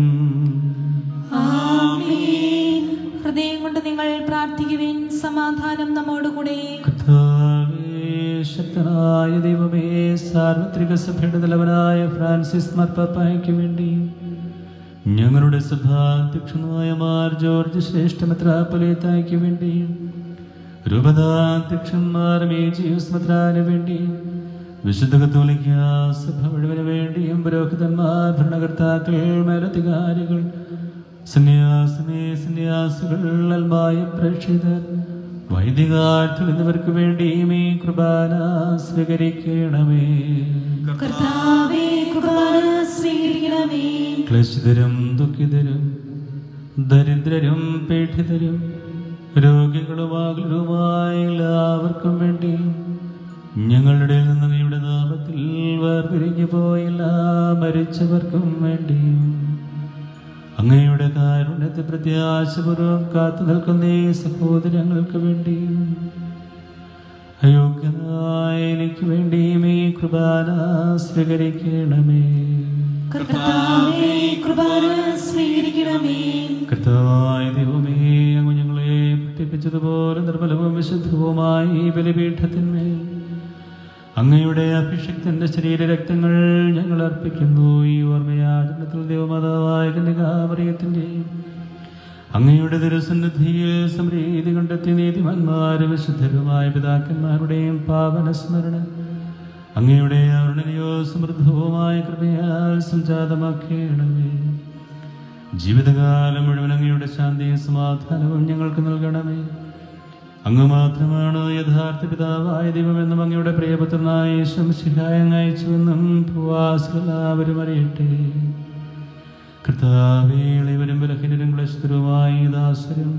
ആമേൻ. ഹൃദയം കൊണ്ട് നിങ്ങൾ പ്രാർത്ഥിക്കുവിൻ സമാധാനം നമ്മോടുകൂടെ കർത്താവേ, ശക്തനായ ദൈവമേ സാർവത്രിക സഭയുടെ തലവനായ ഫ്രാൻസിസ് മാർപ്പാപ്പായ്ക്ക് വേണ്ടി ഞങ്ങളുടെ സഭാധ്യക്ഷനായ മാർ ജോർജ് ശ്രേഷ്ഠ മെത്രാപ്പൊലീത്തായ്ക്ക് വേണ്ടി രൂപതാധ്യക്ഷന്മാർ മേജിയൂസ് മെത്രാന് വേണ്ടി വിശുദ്ധ കത്തോലിക്ക സഭ മുഴുവന് വേണ്ടിയും പുരോഹിതന്മാർ ഭരണകർത്താക്കൾ മേലധികാരികൾ സന്യാസിനെ സന്യാസികൾ അൽമായ പ്രേക്ഷിതർ വൈദികാർത്ഥികൾ എന്നിവർക്ക് വേണ്ടിയും ഈ കുർബാന സ്വീകരിക്കണമേ കർത്താവേ കുർബാന സ്വീകരിക്കണമേ ക്ലേശിതരും ദുഃഖിതരും ദരിദ്രരും പീഡിതരും രോഗികളും ആകുലരുമായ എല്ലാവർക്കും വേണ്ടി ഞങ്ങളുടെ ഇടയിൽ നിന്ന് അങ്ങയുടെ നാമത്തിൽ വേർപിരിഞ്ഞു പോയില്ല മരിച്ചവർക്കും വേണ്ടിയും അങ്ങയുടെ കാരുണ്യത്തെ പ്രത്യാശപൂർവ്വം കാത്തു നിൽക്കുന്ന ഈ സഹോദരങ്ങൾക്ക് വേണ്ടിയും അയോഗ്യനായ എനിക്ക് വേണ്ടിയും ഈ കുർബാന സ്വീകരിക്കണമേ കർത്താവേ കുർബാന സ്വീകരിക്കണമേ കർത്താവായ ദൈവമേ അങ്ങ് ഞങ്ങളെ പഠിപ്പിച്ചതുപോലെ നിർമ്മലവും വിശുദ്ധവുമായി ഈ ബലിപീഠത്തിന്മേൽ അങ്ങയുടെ അഭിഷക്തന്റെ ശരീരരക്തങ്ങൾ ഞങ്ങൾ അർപ്പിക്കുന്നു ഈ ഓർമ്മയാചരണത്തിൽ ദൈവമാതാവായ കന്യകാമറിയത്തിൻ്റെയും അങ്ങയുടെ തിരുസന്നിധിയിൽ സമരീതി കണ്ടെത്തിയ നീതിമാന്മാരും വിശുദ്ധരുമായ പിതാക്കന്മാരുടെയും പാവന സ്മരണ അങ്ങയുടെ അരുണനയോ സമൃദ്ധവുമായ കൃപയാൽ സംജാതമാക്കേണമേ ജീവിതകാലം മുഴുവൻ അങ്ങയുടെ ശാന്തിയും സമാധാനവും ഞങ്ങൾക്ക് നൽകണമേ അങ്ങ് മാത്രമാണ് യഥാർത്ഥ പിതാവായ ദൈവമെന്നും അങ്ങയുടെ പ്രിയപുത്രനായ ശംശിഹായം അയച്ചുവെന്നും ഭൂവാസികളെല്ലാവരും അറിയട്ടെ കർത്താവേളിവരും ബലഹീനരും ക്ലശിതരുമായി ദാസരും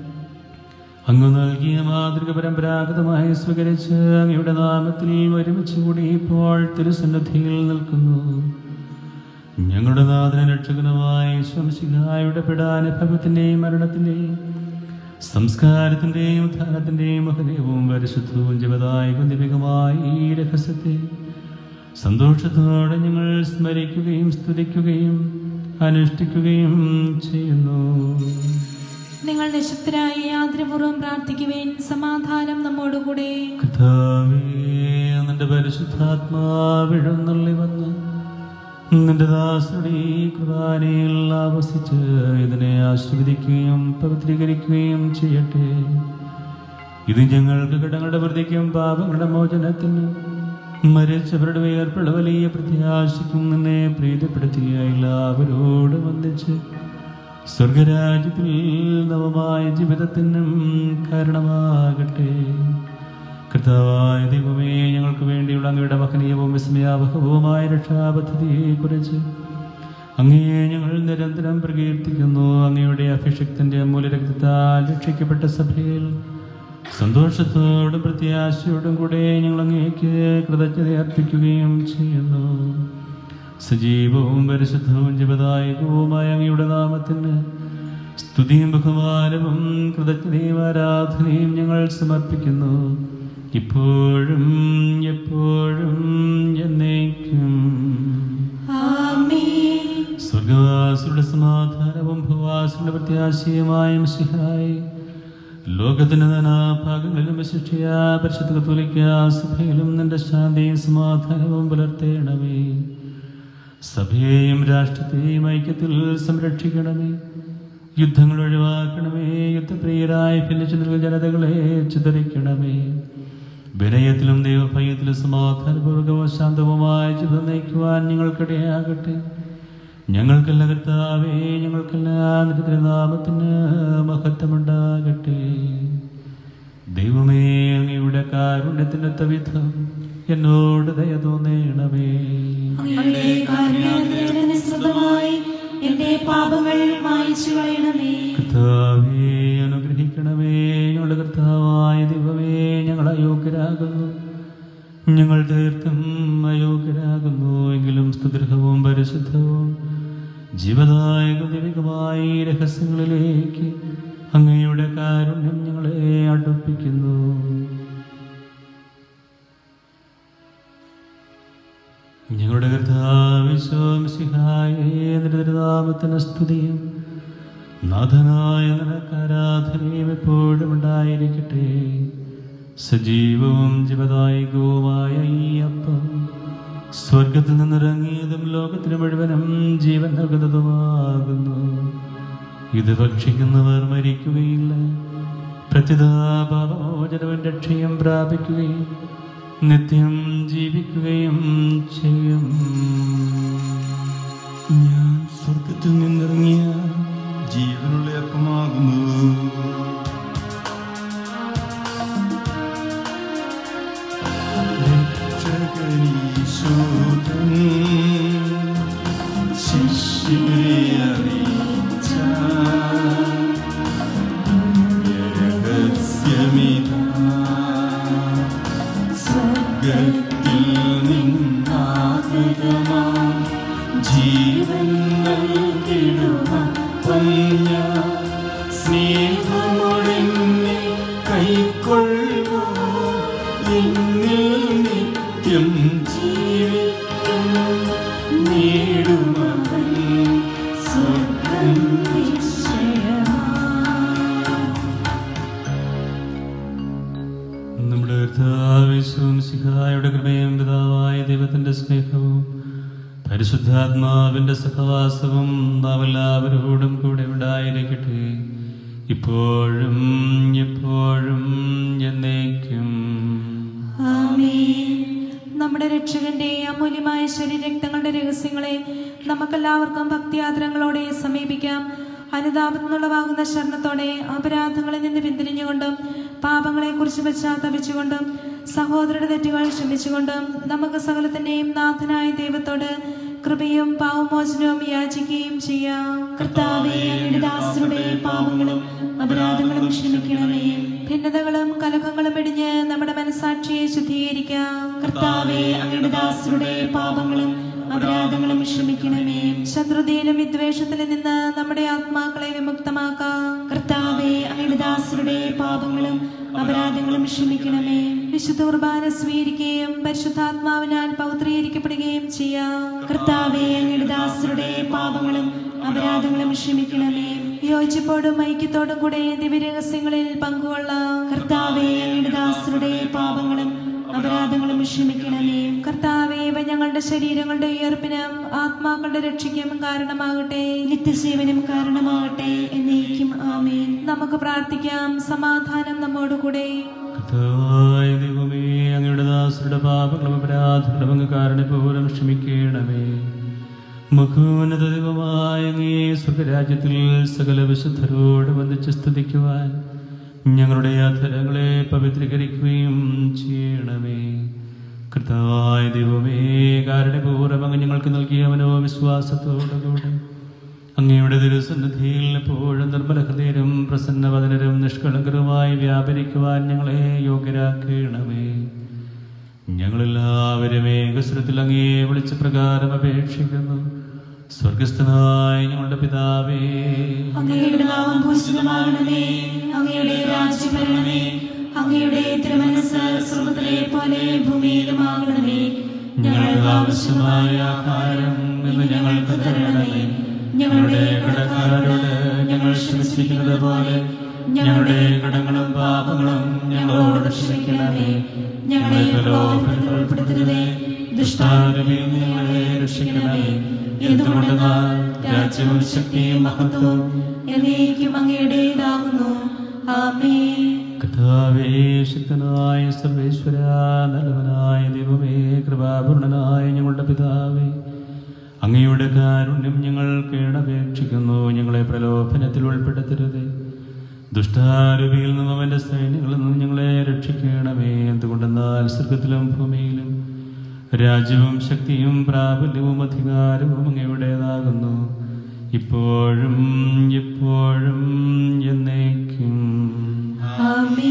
അങ്ങ് നൽകിയ മാതൃക പരമ്പരാഗതമായി സ്വീകരിച്ച് അങ്ങയുടെ നാമത്തിൽ ഒരുമിച്ച് കൂടി ഇപ്പോൾ തിരുസന്നിധിയിൽ നിൽക്കുന്നു ഞങ്ങളുടെ നാഥന രക്ഷകനുമായ ശംശിഹായുടെ പിടാനുഭവത്തിന്റെയും മരണത്തിന്റെയും സംസ്കാരത്തിന്റെയും ധാനത്തിന്റെയും മഹനീയവും പരിശുദ്ധവും ജീവദായകവും ദിവ്യകമായ ഈ രഹസ്യത്തെ സന്തോഷത്തോടെ ഞങ്ങൾ സ്മരിക്കുകയും സ്തുതിക്കുകയും അനുഷ്ഠിക്കുകയും ചെയ്യുന്നു നിങ്ങൾ നിശബ്ദരായി ആദരപൂർവ്വം പ്രാർത്ഥിക്കുവിൻ സമാധാനം നമ്മോടുകൂടെ കർത്താവേ നിന്റെ പരിശുദ്ധാത്മാവിഴുന്നള്ളി വന്ന് നിന്റെ ദാസരുടെ ഈ കുർബാനയിൽ ആവസിച്ച് ഇതിനെ ആശീർവദിക്കുകയും പവിത്രീകരിക്കുകയും ചെയ്യട്ടെ ഇത് ഞങ്ങൾക്ക് കടങ്ങളുടെ വൃത്തിക്കും പാപങ്ങളുടെ മോചനത്തിനും മരിച്ചവരുടെ വേർപ്പുള്ള വലിയ പ്രത്യാശിക്കും നിന്നെ പ്രീതിപ്പെടുത്തിയ എല്ലാവരോടും ഒന്നിച്ച് സ്വർഗരാജ്യത്തിൽ നവമായ ജീവിതത്തിനും കാരണമാകട്ടെ കർത്താവായ ദൈവമേ ഞങ്ങൾക്ക് വേണ്ടിയുള്ള അങ്ങയുടെ മഹനീയവും വിസ്മയാവഹവുമായ രക്ഷാപദ്ധതിയെക്കുറിച്ച് അങ്ങയെ ഞങ്ങൾ നിരന്തരം പ്രകീർത്തിക്കുന്നു അങ്ങയുടെ അഭിഷക്തന്റെ മൂലരക്തത്താൽ രക്ഷിക്കപ്പെട്ട സഭയിൽ സന്തോഷത്തോടും പ്രത്യാശയോടും കൂടെ ഞങ്ങൾ അങ്ങേക്ക് കൃതജ്ഞത അർപ്പിക്കുകയും ചെയ്യുന്നു സജീവവും പരിശുദ്ധവും ജീവദായകവുമായ അങ്ങയുടെ നാമത്തിന് സ്തുതിയും ബഹുമാനവും കൃതജ്ഞതയും ആരാധനയും ഞങ്ങൾ സമർപ്പിക്കുന്നു ഇപ്പോഴും എപ്പോഴും എന്നേക്കും ആമേൻ സ്വർഗവാസിയുടെ സമാധാനവും ഭൂവാസിയുടെ പ്രത്യാശയുമായ സിഹായി ലോകത്തിന്റെ നാനാഭാഗങ്ങളിലും വിശിഷ്ടിയ പരിശുദ്ധ കത്തോലിക്ക സഭയിലും നിന്റെ ശാന്തിയും സമാധാനവും പുലർത്തേണമേ സഭയെയും രാഷ്ട്രത്തെയും ഐക്യത്തിൽ സംരക്ഷിക്കണമേ യുദ്ധങ്ങൾ ഒഴിവാക്കണമേ യുദ്ധപ്രിയരായി ഭിന്നിച്ചു നിൽക്കുന്ന ജനതകളെ ചിതറിക്കണമേ വിനയത്തിലും ദൈവഭയത്തിലും സമാധാനപൂർവകവും ശാന്തവുമായ ജീവിതം നയിക്കുവാൻ ഞങ്ങൾക്കിടയാകട്ടെ ഞങ്ങൾക്കല്ല കർത്താവേ ഞങ്ങൾക്കെല്ലാം നിന്റെ തിരുനാമത്തിന് മഹത്വമുണ്ടാകട്ടെ ദൈവമേ അങ്ങയുടെ കാരുണ്യത്തിനൊത്ത വിധം എന്നോട് ദയ തോന്നേണമേ അങ്ങയുടെ കാരുണ്യത്തിന് നിസ്സൃതമായി എന്റെ പാപങ്ങൾ മായിച്ചു കളയണമേ കർത്താവേ അനുഗ്രഹിക്കണമേ ഞങ്ങളുടെ കർത്താവായ ദൈവമേ ഞങ്ങൾ അയോഗ്യരാകുന്നു ഞങ്ങൾ തീർത്തും അയോഗ്യരാകുന്നു എങ്കിലും സ്തുതിർഹവും പരിശുദ്ധവും ജീവദായക ദൈവികമായ ഈ രഹസ്യങ്ങളിലേക്ക് അങ്ങയുടെ കാരുണ്യം ഞങ്ങളെ അടുപ്പിക്കുന്നു ഞങ്ങളുടെ കർത്താവിശ്വസിഹായേന്ദ്രനാമത്തിന് സ്തുതിയും നാഥനായ നിനക്കാരാധനയും എപ്പോഴും ഉണ്ടായിരിക്കട്ടെ സജീവവും ജീവദായകവുമായ ഈ അപ്പം സ്വർഗത്തിൽ നിന്നിറങ്ങിയതും ലോകത്തിന് മുഴുവനും ജീവൻ നൽകുന്നതുമാകുന്നു ഇത് ഭക്ഷിക്കുന്നവർ മരിക്കുകയില്ല പ്രത്യതാപാപമോചനവും രക്ഷയും പ്രാപിക്കുകയും നിത്യം ജീവിക്കുകയും ചെയ്യും ഞാൻ സ്വർഗത്തിൽ നിന്നിറങ്ങിയ ജീവനുള്ള അപ്പമാകുന്നു രക്ഷകനീശോധൻ ശിഷ്യരെ അറിയിച്ച രഹസ്യമിതാ സ്വർഗത്തിൽ നിന്നാകൃതമാം ജീവൻ നൽകിടുമപ്പം ഞാൻ സ്നേഹമൊഴിഞ്ഞ് കൈക്കൊള്ളൂ എന്നിൽ നിത്യം ജീവിക്കും നേടുമവൻ സ്വർഗം നിശ്ചയമാ നമ്മുടെ കർത്താവിശ്വം സിഹായുടെ കൃപയും പിതാവായ ദൈവത്തിന്റെ സ്നേഹവും പരിശുദ്ധാത്മാവിന്റെ സഹവാസവും നാം എല്ലാവരോടും കൂടെ ഉണ്ടായിരിക്കട്ടെ ഇപ്പോഴും എപ്പോഴും എന്നേക്കും ആമേൻ നമ്മുടെ രക്ഷകന്റെ അമൂല്യമായ ശരീരരക്തങ്ങളുടെ രഹസ്യങ്ങളെ നമുക്കെല്ലാവർക്കും ഭക്തിയാദരങ്ങളോടെ സമീപിക്കാം അനുതാപത്തിനുള്ളവാകുന്ന ശരണത്തോടെ അപരാധങ്ങളിൽ നിന്ന് പിന്തിരിഞ്ഞുകൊണ്ടും പാപങ്ങളെ കുറിച്ച് പശ്ചാത്തപിച്ചുകൊണ്ടും സഹോദരരുടെ തെറ്റുകൾ ക്ഷമിച്ചുകൊണ്ടും നമുക്ക് സകലത്തിന്റെയും നാഥനായ ദൈവത്തോട് കൃപയും പാവമോചനവും യാചിക്കുകയും ചെയ്യാം കർത്താവേ അങ്ങയുടെ ദാസരുടെ പാപങ്ങളും അപരാധങ്ങളും ക്ഷമിക്കണമേ ഭിന്നതകളും കലഹങ്ങളും ഇടിഞ്ഞ് നമ്മുടെ മനസാക്ഷിയെ ശുദ്ധീകരിക്കാം കർത്താവേ അങ്ങയുടെ ദാസരുടെ പാപങ്ങളും അപരാധങ്ങളും ക്ഷമിക്കണമേ ശത്രുതയിലും വിദ്വേഷത്തിലും നിന്ന് നമ്മുടെ ആത്മാക്കളെ വിമുക്തമാക്കാം കർത്താവേ അങ്ങയുടെ ദാസരുടെ പാപങ്ങളും അപരാധങ്ങളും ക്ഷമിക്കണമേ വിശുദ്ധ കുർബാന സ്വീകരിക്കുകയും പരിശുദ്ധാത്മാവിനാൽ പൗത്രീകരിക്കപ്പെടുകയും ചെയ്യാം കർത്താവേ അങ്ങയുടെ ദാസരുടെ പാപങ്ങളും അപരാധങ്ങളും ക്ഷമിക്കണമേ യോജിപ്പോടും ഐക്യത്തോടും കൂടെ ദിവ്യരഹസ്യങ്ങളിൽ പങ്കുകൊള്ളാം കർത്താവേ അങ്ങയുടെ ദാസരുടെ പാപങ്ങളും അപരാധങ്ങളും ക്ഷമിക്കണമേ കർത്താവേ ഇവ ഞങ്ങളുടെ ശരീരങ്ങളുടെ ഉയർപ്പിനും ആത്മാക്കളുടെ രക്ഷയ്ക്കും കാരണമാകട്ടെ നിത്യസേവനം കാരണമാകട്ടെ എന്നേക്കും ആമേൻ നമുക്ക് പ്രാർത്ഥിക്കാം സമാധാനം നമ്മോടുകൂടെ കർത്താവായ ദൈവമേ അങ്ങയുടെ ദാസരുടെ പാപങ്ങളും അപരാധങ്ങളും അങ്ങ് കാരണപൂരം ക്ഷമിക്കണമേ മുഖോന്നത ദൈവമായ അങ്ങേ സ്വർഗരാജ്യത്തിൽ സകല വിശുദ്ധരോട് വന്നിച്ച് സ്തുതിക്കുവാൻ ഞങ്ങളുടെ അധരങ്ങളെ പവിത്രീകരിക്കുകയും ചെയ്യണമേ കർത്താവായ ദൈവമേ കാരണപൂർവ്വം അങ്ങ് ഞങ്ങൾക്ക് നൽകിയ മനോവിശ്വാസത്തോടുകൂടെ അങ്ങയുടെ തിരുസന്നിധിയിൽ എപ്പോഴും നിർമ്മല ഹൃദയരും പ്രസന്നവദനരും നിഷ്കളങ്കരുമായി വ്യാപരിക്കുവാൻ ഞങ്ങളെ യോഗ്യരാക്കണമേ ഞങ്ങളെല്ലാവരും ഏകസ്വരത്തിൽ അങ്ങേ വിളിച്ച പ്രകാരം അപേക്ഷിക്കുന്നു സ്വർഗസ്ഥനായ ഞങ്ങളുടെ പിതാവേ അങ്ങയുടെ നാമം ഭൂഷിതമാകണമേ അങ്ങയുടെ രാജ്യം വരണമേ അങ്ങയുടെ തിരുമനസ് സ്വർഗത്തിലെ പോലെ ഭൂമിയിലുമാകണമേ ഞങ്ങൾക്ക് ആവശ്യമായ ആഹാരം ഇന്ന് ഞങ്ങൾക്ക് തരണമേ ഞങ്ങളുടെ കടക്കാരോട് ഞങ്ങൾ ക്ഷമിച്ചിരിക്കുന്നത് പോലെ ഞങ്ങളുടെ കടങ്ങളും പാപങ്ങളും ഞങ്ങളോട് ക്ഷമിക്കണമേ ഞങ്ങളെ പ്രലോഭനത്തിൽ ഉൾപ്പെടുത്തരുതേ ദുഷ്ടാരവിൽ നിന്ന് ഞങ്ങളെ രക്ഷിക്കണമേ എന്തുകൊണ്ടെന്നാൽ രാജ്യവും ശക്തിയും മഹത്വവും എന്നേക്കും അങ്ങയുടേതാകുന്നു ആമേ കഥാവേ ശക്തനായ സർവേശ്വര നല്ലവനായ ദൈവമേ കൃപാപൂർണനായ ഞങ്ങളുടെ പിതാവേ അങ്ങയുടെ കാരുണ്യം ഞങ്ങൾ കേണപേക്ഷിക്കുന്നു ഞങ്ങളെ പ്രലോഭനത്തിൽ ഉൾപ്പെടുത്തരുതേ ദുഷ്ടാരൂപിയിൽ നിന്നും അവൻ്റെ സൈന്യങ്ങളിൽ നിന്നും ഞങ്ങളെ രക്ഷിക്കണമേ എന്തുകൊണ്ടെന്നാൽ സ്വർഗത്തിലും ഭൂമിയിലും രാജ്യവും ശക്തിയും പ്രാബല്യവും അധികാരവും അങ്ങയുടേതാകുന്നു ഇപ്പോഴും എപ്പോഴും എന്നേക്കും ആമേ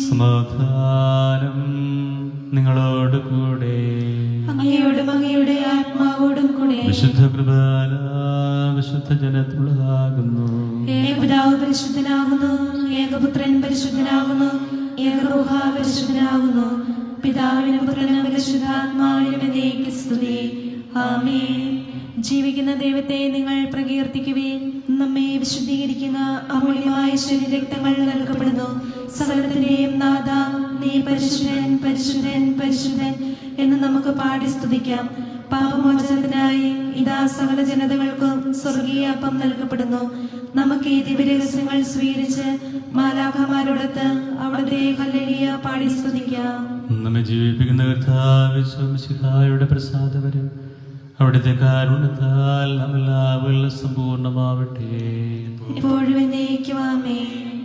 സമാധാനം നിങ്ങളോട് കൂടെ അങ്ങയോടും അങ്ങയുടെ ആത്മാവോടും കൂടെ വിശുദ്ധ കൃപാല വിശുദ്ധ ജനത്തുള്ളതാകുന്നു ഏകപിതാവ് പരിശുദ്ധനാകുന്നു ഏകപുത്രൻ പരിശുദ്ധനാകുന്നു ഏകറൂഹ പരിശുദ്ധനാകുന്നു പിതാവിനും പുത്രനും പരിശുദ്ധാത്മാവിനും എന്നേക്ക് സ്തുതി ആമേ ജീവിക്കുന്ന ദൈവത്തെ നിങ്ങൾ പ്രകീർത്തിക്കുവേൻ നമ്മെ വിശുദ്ധീകരിക്കുന്ന അമൂല്യമായ ശരീരക്തങ്ങൾ നൽകപ്പെടുന്നു സകലത്തിന്റെയും നാഥ നീ പരിശുദ്ധൻ പരിശുദ്ധൻ പരിശുദ്ധൻ എന്ന് നമുക്ക് പാടി സ്തുതിക്കാം പാപമോചനത്തിനായി ഇതാ സകല ജനതകൾക്കും സ്വർഗീയ അപ്പം നൽകപ്പെടുന്നു നമുക്ക് ഈ ദിവ്യരഹസ്യങ്ങൾ സ്വീകരിച്ച് മാലാഖമാരോടൊത്ത് അവിടുത്തെ ഹല്ലേലൂയ പാടി സ്തുതിക്കാം നമ്മെ ജീവിപ്പിക്കുന്ന കർത്താവിശ്വസിഹായുടെ പ്രസാദവരും അവിടുത്തെ കാരുണ്യത്താൽ നമ്മളെല്ലാവരിലും സമ്പൂർണ്ണമാവട്ടെ ഇപ്പോഴും എന്നേക്കുവാമേ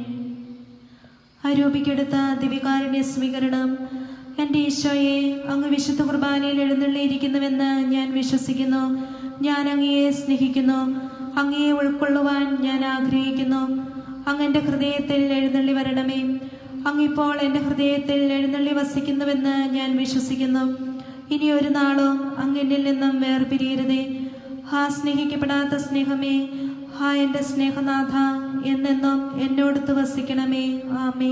ആരോപിക്കെടുത്ത ദിവ്യകാരുണ്യ സ്വീകരണം എൻ്റെ ഈശോയെ അങ്ങ് വിശുദ്ധ കുർബാനയിൽ എഴുന്നള്ളിയിരിക്കുന്നുവെന്ന് ഞാൻ വിശ്വസിക്കുന്നു ഞാൻ അങ്ങയെ സ്നേഹിക്കുന്നു അങ്ങയെ ഉൾക്കൊള്ളുവാൻ ഞാൻ ആഗ്രഹിക്കുന്നു അങ്ങ് എൻ്റെ ഹൃദയത്തിൽ എഴുന്നള്ളി വരണമേ അങ്ങിപ്പോൾ എൻ്റെ ഹൃദയത്തിൽ എഴുന്നള്ളി വസിക്കുന്നുവെന്ന് ഞാൻ വിശ്വസിക്കുന്നു ഇനി ഒരു നാളും അങ്ങെന്നിൽ നിന്നും വേർപിരിയരുതേ ഹാ സ്നേഹിക്കപ്പെടാത്ത സ്നേഹമേ ഹാ എൻ്റെ സ്നേഹനാഥ എന്നെന്നും എന്നോടത്ത് വസിക്കണമേ ആമേ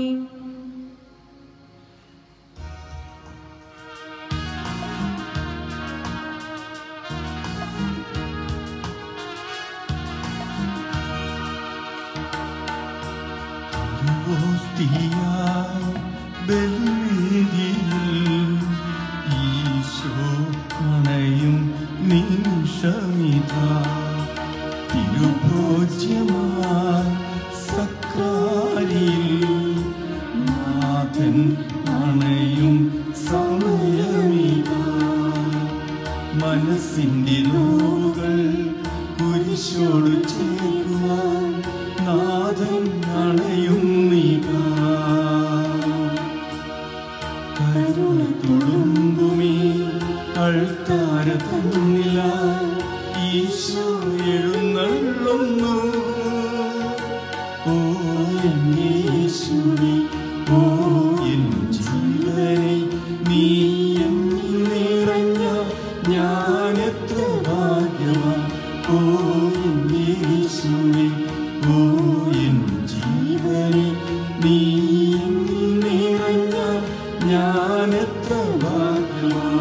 ഓസ്തിയായി ബലിവേദിയിൽ ഈശോ അണയും നിമിഷമിതാ തിരുഭോജ്യമായി സക്രാരിയിൽ നാഥൻ അണയും സമയമിതാ മനസ്സിന്റെ നോവുകൾ കുരിശോട് ചേരുവാൻ നാഥൻ അണയുന്നിതാ കരുണ തുളുമ്പുമേ അൾത്താര തന്നിലായി ഈശോ എഴുന്നള്ളുന്നു ഓ എൻ യേശുവേ ഓ എൻ ജീവനെ നീ എന്നിൽ നിറഞ്ഞ ഞാനെത്ര ഭാഗ്യവാൻ ഓ എൻ യേശുവേ ഓ എൻ ജീവനെ നീ എന്നിൽ നിറഞ്ഞ ഞാനെത്ര ഭാഗ്യവാൻ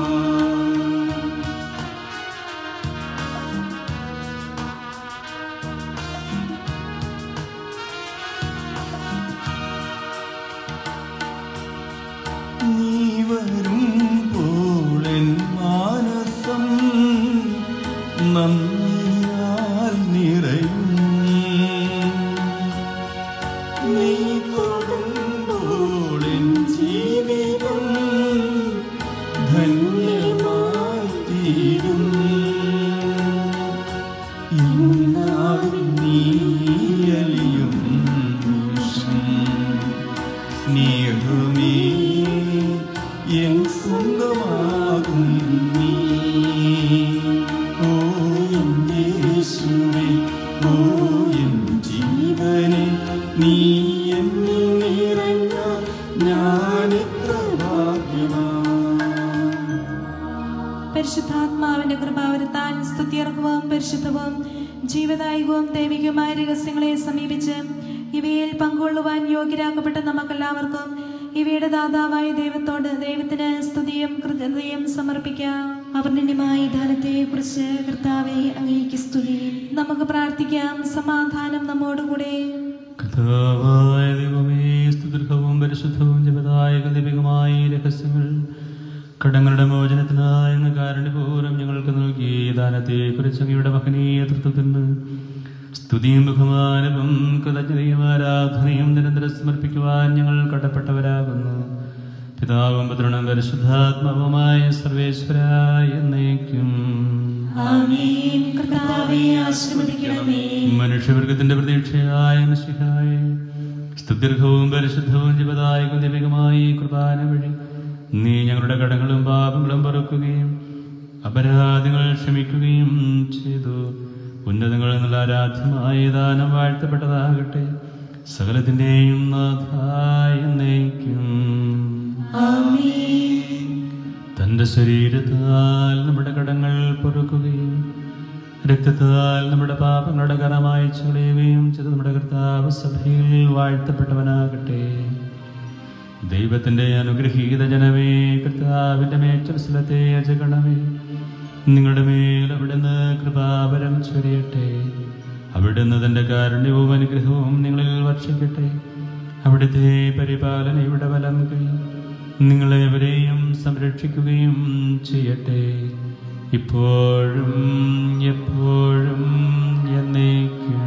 നീ വരുമ്പോളെൻ മാനസം നന്ദിയാൽ നിറയും നീ തൊടുമ്പോളെൻ ജീവിതം ധന്യമായി തീരും ഇന്നാളും നീയലിയും നിമിഷം സ്നേഹമേ എൻ സ്വന്തമാകും നീ ഓ എൻ യേശുവേ ഓ എൻ ജീവനെ നീ എന്നിൽ നിറഞ്ഞ ഞാനെത്ര ഭാഗ്യവാൻ പരിശുദ്ധാത്മാവിന്റെ കൃപാവരത്താൽ സ്തുത്യർഹവും പരിശുദ്ധവും ജീവദായകവും ദൈവികവുമായ രഹസ്യങ്ങളെ സമീപിച്ച് ഇവയിൽ പങ്കുകൊള്ളുവാൻ യോഗ്യരാക്കപ്പെട്ട നമുക്കെല്ലാവർക്കും ഇവയുടെ ദാതാവായ ദൈവത്തോട് ദൈവത്തിന് സ്തുതിയും കൃതജ്ഞതയും സമർപ്പിക്കാം അവർണ്ണന്യമായ ദാനത്തെ കുറിച്ച് കർത്താവെ അങ്ങേക്ക് സ്തുതി നമുക്ക് പ്രാർത്ഥിക്കാം സമാധാനം നമ്മോടുകൂടെ കഥാവായ ദൈവമേ സ്തുതിർഹവും പരിശുദ്ധവും ജപദായക ദീപികമായ ഈ രഹസ്യങ്ങൾ കടങ്ങളുടെ മോചനത്തിനായ അങ്ങ് കാരുണ്യപൂർവ്വം ഞങ്ങൾക്ക് നൽകി ദാനത്തെ കുറിച്ച് അങ്ങയുടെ മഹനീയ തൃത്വത്തിന് സ്തുതിയും ബഹുമാനവും കൃതജ്ഞതയും ആരാധനയും നിരന്തരം സമർപ്പിക്കുവാൻ ഞങ്ങൾ കടപ്പെട്ടവരാകുന്നു പിതാവും പുത്രനും പരിശുദ്ധാത്മാവുമായ സർവേശ്വരായ എന്നേക്കും ആമേൻ കർത്താവേ ആശീർവദിക്കണമേ മനുഷ്യവർഗത്തിന്റെ പ്രതീക്ഷയായ മിശിഹായ സ്തുത്യർഹവും പരിശുദ്ധവും ജീവദായകവും ദൈവികമായ ഈ കുർബാന വഴി നീ ഞങ്ങളുടെ കടങ്ങളും പാപങ്ങളും പൊറുക്കുകയും അപരാധികൾ ക്ഷമിക്കുകയും ചെയ്തു ഉന്നതങ്ങളിൽ നിന്നുള്ള ആരാധ്യമായ ദാനം വാഴ്ത്തപ്പെട്ടതാകട്ടെ സകലത്തിൻ്റെയും നാഥായ നയിക്കും തന്റെ ശരീരത്താൽ നമ്മുടെ കടങ്ങൾ പൊറുക്കുകയും രക്തത്താൽ നമ്മുടെ പാപങ്ങളുടെ കരമായി ചുളിയുകയും ചെയ്ത് നമ്മുടെ കർത്താവ് സഭയിൽ വാഴ്ത്തപ്പെട്ടവനാകട്ടെ ദൈവത്തിന്റെ അനുഗ്രഹീത ജനമേ കർത്താവിന്റെ മേച്ചൽ സ്ഥലത്തെ അജഗണമേ നിങ്ങളുടെ മേൽ അവിടുന്ന് കൃപാവരം ചൊരിയട്ടെ അവിടുന്ന് തന്റെ കാരുണ്യവും അനുഗ്രഹവും നിങ്ങളിൽ വർഷിക്കട്ടെ അവിടുത്തെ പരിപാലനയുടെ വലം കൈ നിങ്ങളെവരെയും സംരക്ഷിക്കുകയും ചെയ്യട്ടെ ഇപ്പോഴും എപ്പോഴും എന്നേക്കും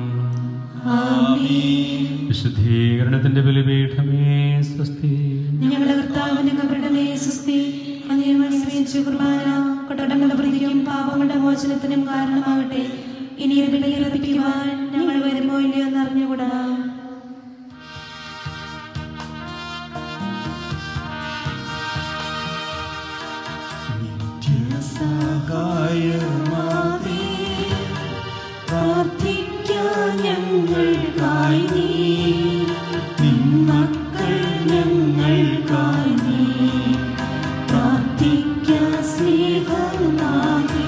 വിശുദ്ധീകരണത്തിന്റെ ബലിപീഠമേ സ്വസ്തി ഞങ്ങളുടെ കർത്താവിന്റെ കബറിടമേ സുസ്തി അങ്ങ് ഞങ്ങൾ സ്വീകരിച്ച കുർബാന കടങ്ങളുടെ പ്രതിക്കും പാപങ്ങളുടെ മോചനത്തിനും കാരണമാകട്ടെ ഇനി ഒരു ബലിയർപ്പിക്കുവാൻ ഞങ്ങൾ വരുമോ ഇല്ലയോ എന്ന് അറിഞ്ഞുകൂടാ സഹായമാതേ പ്രാർത്ഥിക്കാൻ ഞങ്ങൾക്കായി നീ നിന്മക്കൾ ഞങ്ങൾക്കായി നീ പ്രാർത്ഥിക്കാൻ സ്നേഹമാകേ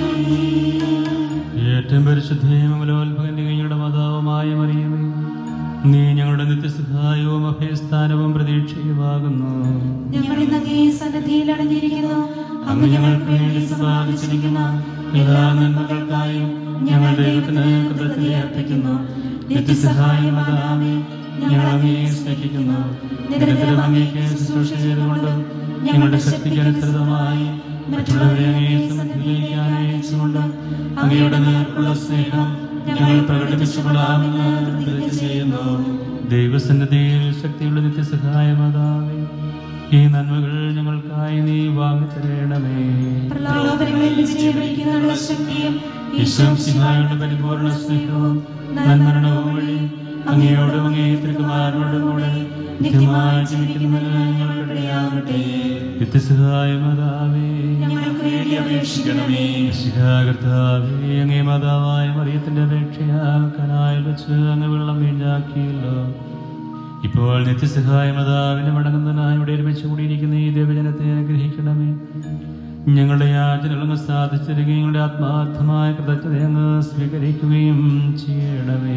ഏറ്റവും പരിശുദ്ധയും അമലോത്ഭകന്റെ കൈയുടെ മാതാവുമായ മറിയമേ നീ ഞങ്ങളുടെ നിത്യസഹായവും അഭയസ്ഥാനവും പ്രതീക്ഷയുമാകുന്നു ഞങ്ങൾ ഇന്ന് അങ്ങേ സന്നദ്ധിയിൽ അടഞ്ഞിരിക്കുന്നു അങ്ങ് ഞങ്ങൾക്ക് വേണ്ടി സമാപിച്ചിരിക്കുന്ന എല്ലാ നന്മകൾക്കായും ഞങ്ങൾ ദൈവത്തിന് കൃതജ്ഞത അർപ്പിക്കുന്നു നിത്യസഹായമാകാമേ ഞങ്ങൾ അങ്ങയെ സ്നേഹിക്കുന്നു നിരന്തരം അങ്ങേക്ക് ശുശ്രൂഷ ചെയ്തുകൊണ്ടും ഞങ്ങളുടെ ശക്തിക്ക് അനുസൃതമായി മറ്റുള്ളവരെ അങ്ങയെ സന്നിധിയിലേക്ക് അയച്ചുകൊണ്ടും അങ്ങയുടെ നേർക്കുള്ള സ്നേഹം ഞങ്ങൾ പ്രകടിപ്പിച്ചുകൊള്ളാമെന്ന് പ്രതിജ്ഞ ചെയ്യുന്നു ദൈവസന്നിധിയിൽ ശക്തിയുള്ള നിത്യസഹായമാകാമേ ഈ നന്മകൾ ഞങ്ങൾക്കായി നീ വാങ്ങിത്തരണമേ പ്രലോഭനങ്ങളിൽ വിജയം വരിക്കാനുള്ള ശക്തിയും ഈശ്വംസിഹായുടെ പരിപൂർണ സ്നേഹവും നന്മരണവും വഴി അങ്ങയോടും അങ്ങേ തിരുക്കുമാരനോടും കൂടെ നിത്യമായി ജീവിക്കുന്നതിന് ഞങ്ങളുടെ ഇടയാകട്ടെ നിത്യസഹായ മാതാവേ ഞങ്ങൾക്ക് വേണ്ടി അപേക്ഷിക്കണമേ കർത്താവേ അങ്ങേ മാതാവായ മറിയത്തിന്റെ അപേക്ഷയാൽ കനായിൽ വെച്ച് അങ്ങ് വെള്ളം വീഞ്ഞാക്കിയല്ലോ ഇപ്പോൾ നിത്യസഹായ മാതാവിന്റെ മടങ്ങുന്നതിനായി ഇവിടെ ഒരുമിച്ച് കൂടിയിരിക്കുന്ന ഈ ദേവജനത്തെ അനുഗ്രഹിക്കണമേ ഞങ്ങളുടെ യാചനകളങ്ങ് സാധിച്ചിരിക്കുകയും ഞങ്ങളുടെ ആത്മാർത്ഥമായ കൃതജ്ഞത അങ്ങ് സ്വീകരിക്കുകയും ചെയ്യണമേ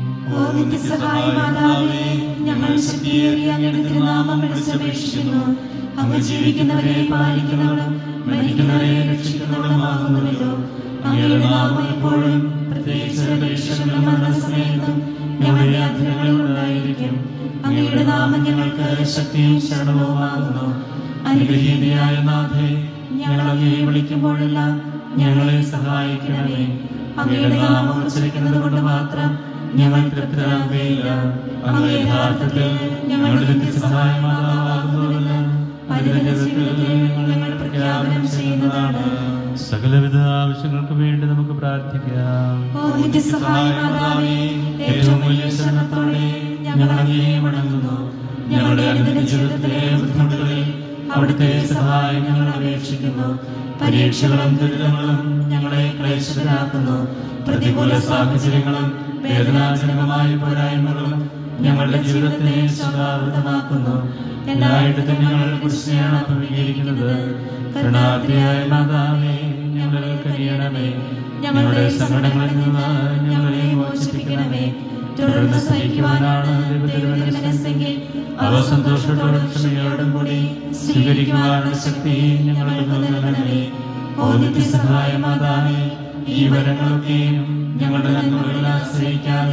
ഓ നിത്യസഹായ മാതാവേ ഞങ്ങൾ ശക്തിയേറിയ അങ്ങയുടെ തിരുനാമം വിളിച്ചപേക്ഷിക്കുന്നു അങ്ങ് ജീവിക്കുന്നവരെ പാലിക്കുന്നവളും മരിക്കുന്നവരെ രക്ഷിക്കുന്നവളുമാകുന്നുവല്ലോ അങ്ങയുടെ നാമം എപ്പോഴും പ്രത്യേകിച്ച് പരീക്ഷകളിലും മരണസമയത്തും ഞങ്ങളുടെ യാത്രകളിൽ ഉണ്ടായിരിക്കും അങ്ങയുടെ നാമം ഞങ്ങൾക്ക് ശക്തിയും ശരണവുമാകുന്നു അനുഗ്രഹീതയായ നാഥേ ഞങ്ങൾ അങ്ങയെ വിളിക്കുമ്പോഴെല്ലാം ഞങ്ങളെ സഹായിക്കണമേ അങ്ങയുടെ നാമം ഉച്ചരിക്കുന്നത് കൊണ്ട് മാത്രം ഞങ്ങൾ തൃപ്തരാകുകയില്ല അങ്ങ് യഥാർത്ഥത്തിൽ ഞങ്ങളുടെ നിത്യസഹായമാകുന്നുവെന്ന് പരിതജത്തിൽ ഞങ്ങൾ പ്രഖ്യാപനം ചെയ്യുന്നതാണ് സകലവിധ ആവശ്യങ്ങൾക്ക് വേണ്ടി നമുക്ക് പ്രാർത്ഥിക്കാം ഓ നിത്യസഹായമാതാവേ ഏറ്റവും വലിയ ശരണത്തോടെ ഞങ്ങൾ അങ്ങയെ വണങ്ങുന്നു ഞങ്ങളുടെ അനുദിന ജീവിതത്തിലെ ബുദ്ധിമുട്ടുകളിൽ അവിടുത്തെ സഹായം ഞങ്ങൾ അപേക്ഷിക്കുന്നു പരീക്ഷകളും ദുരിതങ്ങളും ഞങ്ങളെ ക്ലേശിതരാക്കുന്നു പ്രതികൂല സാഹചര്യങ്ങളും വേദനാജനകമായ പോരായ്മകളും ഞങ്ങളുടെ ജീവിതത്തെ ശതാവൃതമാക്കുന്നു എല്ലായിടത്തും ഞങ്ങൾ കുറിച്ചാണ് അഭിമുഖീകരിക്കുന്നത് കരുണാദ്രിയായ മാതാവേ ഞങ്ങൾ കഴിയണമേ ഞങ്ങളുടെ സങ്കടങ്ങളിൽ നിന്ന് ഞങ്ങളെ മോചിപ്പിക്കണമേ തുടർന്ന് സഹിക്കുവാനാണ് ദൈവത്തിന്റെ മനസ്സെങ്കിൽ അവ സന്തോഷത്തോടും ക്ഷമയോടും കൂടി സ്വീകരിക്കുവാനുള്ള ശക്തി ഞങ്ങൾക്ക് നൽകണമേ ഓ നിത്യസഹായ മാതാവേ ഈ വരങ്ങളൊക്കെയും ഞങ്ങളുടെ നന്മകളിൽ ആശ്രയിക്കാതെ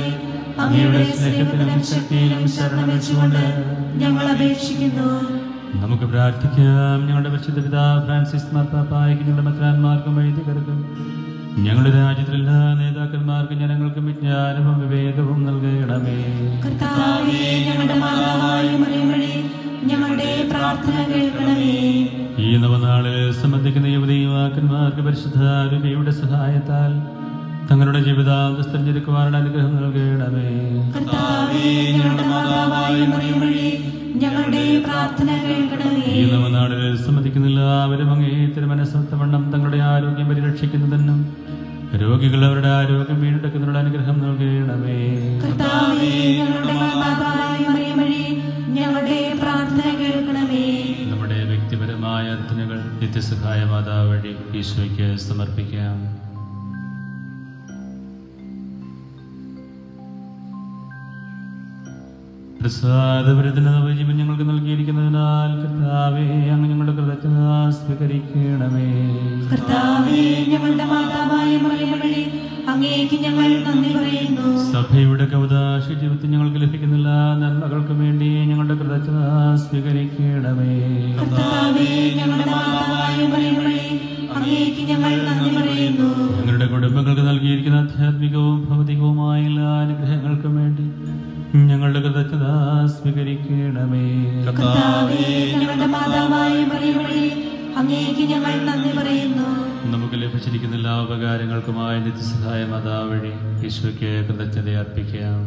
അങ്ങയുടെ സ്നേഹത്തിലും ശക്തിയിലും ശരണം വെച്ചുകൊണ്ട് ഞങ്ങൾ അപേക്ഷിക്കുന്നു നമുക്ക് പ്രാർത്ഥിക്കാം ഞങ്ങളുടെ പരിശുദ്ധ പിതാവ് ഫ്രാൻസിസ് മാർപ്പാപ്പായ്ക്ക് ഞങ്ങളുടെ മത്രാന്മാർക്കും വൈദികർക്കും ഞങ്ങളുടെ രാജ്യത്തിലെല്ലാ നേതാക്കന്മാർക്കും ജനങ്ങൾക്കും വിജ്ഞാനവും വിവേകവും നൽകണമേ കർത്താവേ ഞങ്ങളുടെ മാതാവായ മറിയം വഴി ഞങ്ങളുടെ പ്രാർത്ഥന കേൾക്കണമേ ഈ നവനാളിൽ സംബന്ധിക്കുന്ന യുവതീവാക്കന്മാർക്ക് പരിശുദ്ധ രൂപയുടെ സഹായത്താൽ തങ്ങളുടെ ജീവിതാന്തസ്ഥം ചെരുക്കുവാനുള്ള അനുഗ്രഹം നൽകണമേ കർത്താവേ ഞങ്ങളുടെ മാതാവായ മറിയം വഴി ഞങ്ങളുടെ പ്രാർത്ഥന കേൾക്കണമേ ഈ നവനാളിൽ സംബന്ധിക്കുന്ന എല്ലാവരും അങ്ങേ തിരുമനസ്സത്തവണ്ണം തങ്ങളുടെ ആരോഗ്യം പരിരക്ഷിക്കുന്നതിനും രോഗികൾ അവരുടെ ആരോഗ്യം വീണ്ടെടുക്കുന്നതിനുള്ള അനുഗ്രഹം നൽകണമേ കർത്താവേ ഞങ്ങളുടെ മാതാവായ മറിയം വഴി ഞങ്ങളുടെ പ്രാർത്ഥന കേൾക്കണമേ നമ്മുടെ വ്യക്തിപരമായ അർത്ഥനകൾ നിത്യസഹായ മാതാവ് വഴി ഈശോയ്ക്ക് സമർപ്പിക്കാം പ്രസാദപരത്തിന് നവജീവൻ ഞങ്ങൾക്ക് നൽകിയിരിക്കുന്നതിനാൽ കർത്താവേ അങ്ങ് ഞങ്ങളുടെ കൃതജ്ഞത സ്വീകരിക്കണമേ കർത്താവേ ഞങ്ങളുടെ മാതാവായ മറിയം വഴി അങ്ങേക്ക് ഞങ്ങൾ നന്ദി പറയുന്നു സഭയുടെ കൗതാശ ജീവിതത്തിൽ ഞങ്ങൾക്ക് ലഭിക്കുന്ന എല്ലാ നന്മകൾക്കും വേണ്ടി ഞങ്ങളുടെ കൃതജ്ഞത സ്വീകരിക്കണമേ കർത്താവേ ഞങ്ങളുടെ മാതാവായ മറിയം വഴി അങ്ങേക്ക് ഞങ്ങൾ നന്ദി പറയുന്നു ഞങ്ങളുടെ കുടുംബങ്ങൾക്ക് നൽകിയിരിക്കുന്ന ആധ്യാത്മികവും ഭൗതികവുമായ എല്ലാ അനുഗ്രഹങ്ങൾക്കും വേണ്ടി ഞങ്ങളുടെ കൃതജ്ഞത സ്വീകരിക്കണമേ കർത്താവേ ഞങ്ങളുടെ മാതാവായ മറിയം വഴി അങ്ങേക്ക് ഞങ്ങൾ നന്ദി പറയുന്നു നമുക്ക് ലഭിച്ചിരിക്കുന്ന എല്ലാ ഉപകാരങ്ങൾക്കുമായി നിത്യസഹായ മാതാവ് വഴി ഈശോയ്ക്ക് കൃതജ്ഞത അർപ്പിക്കാം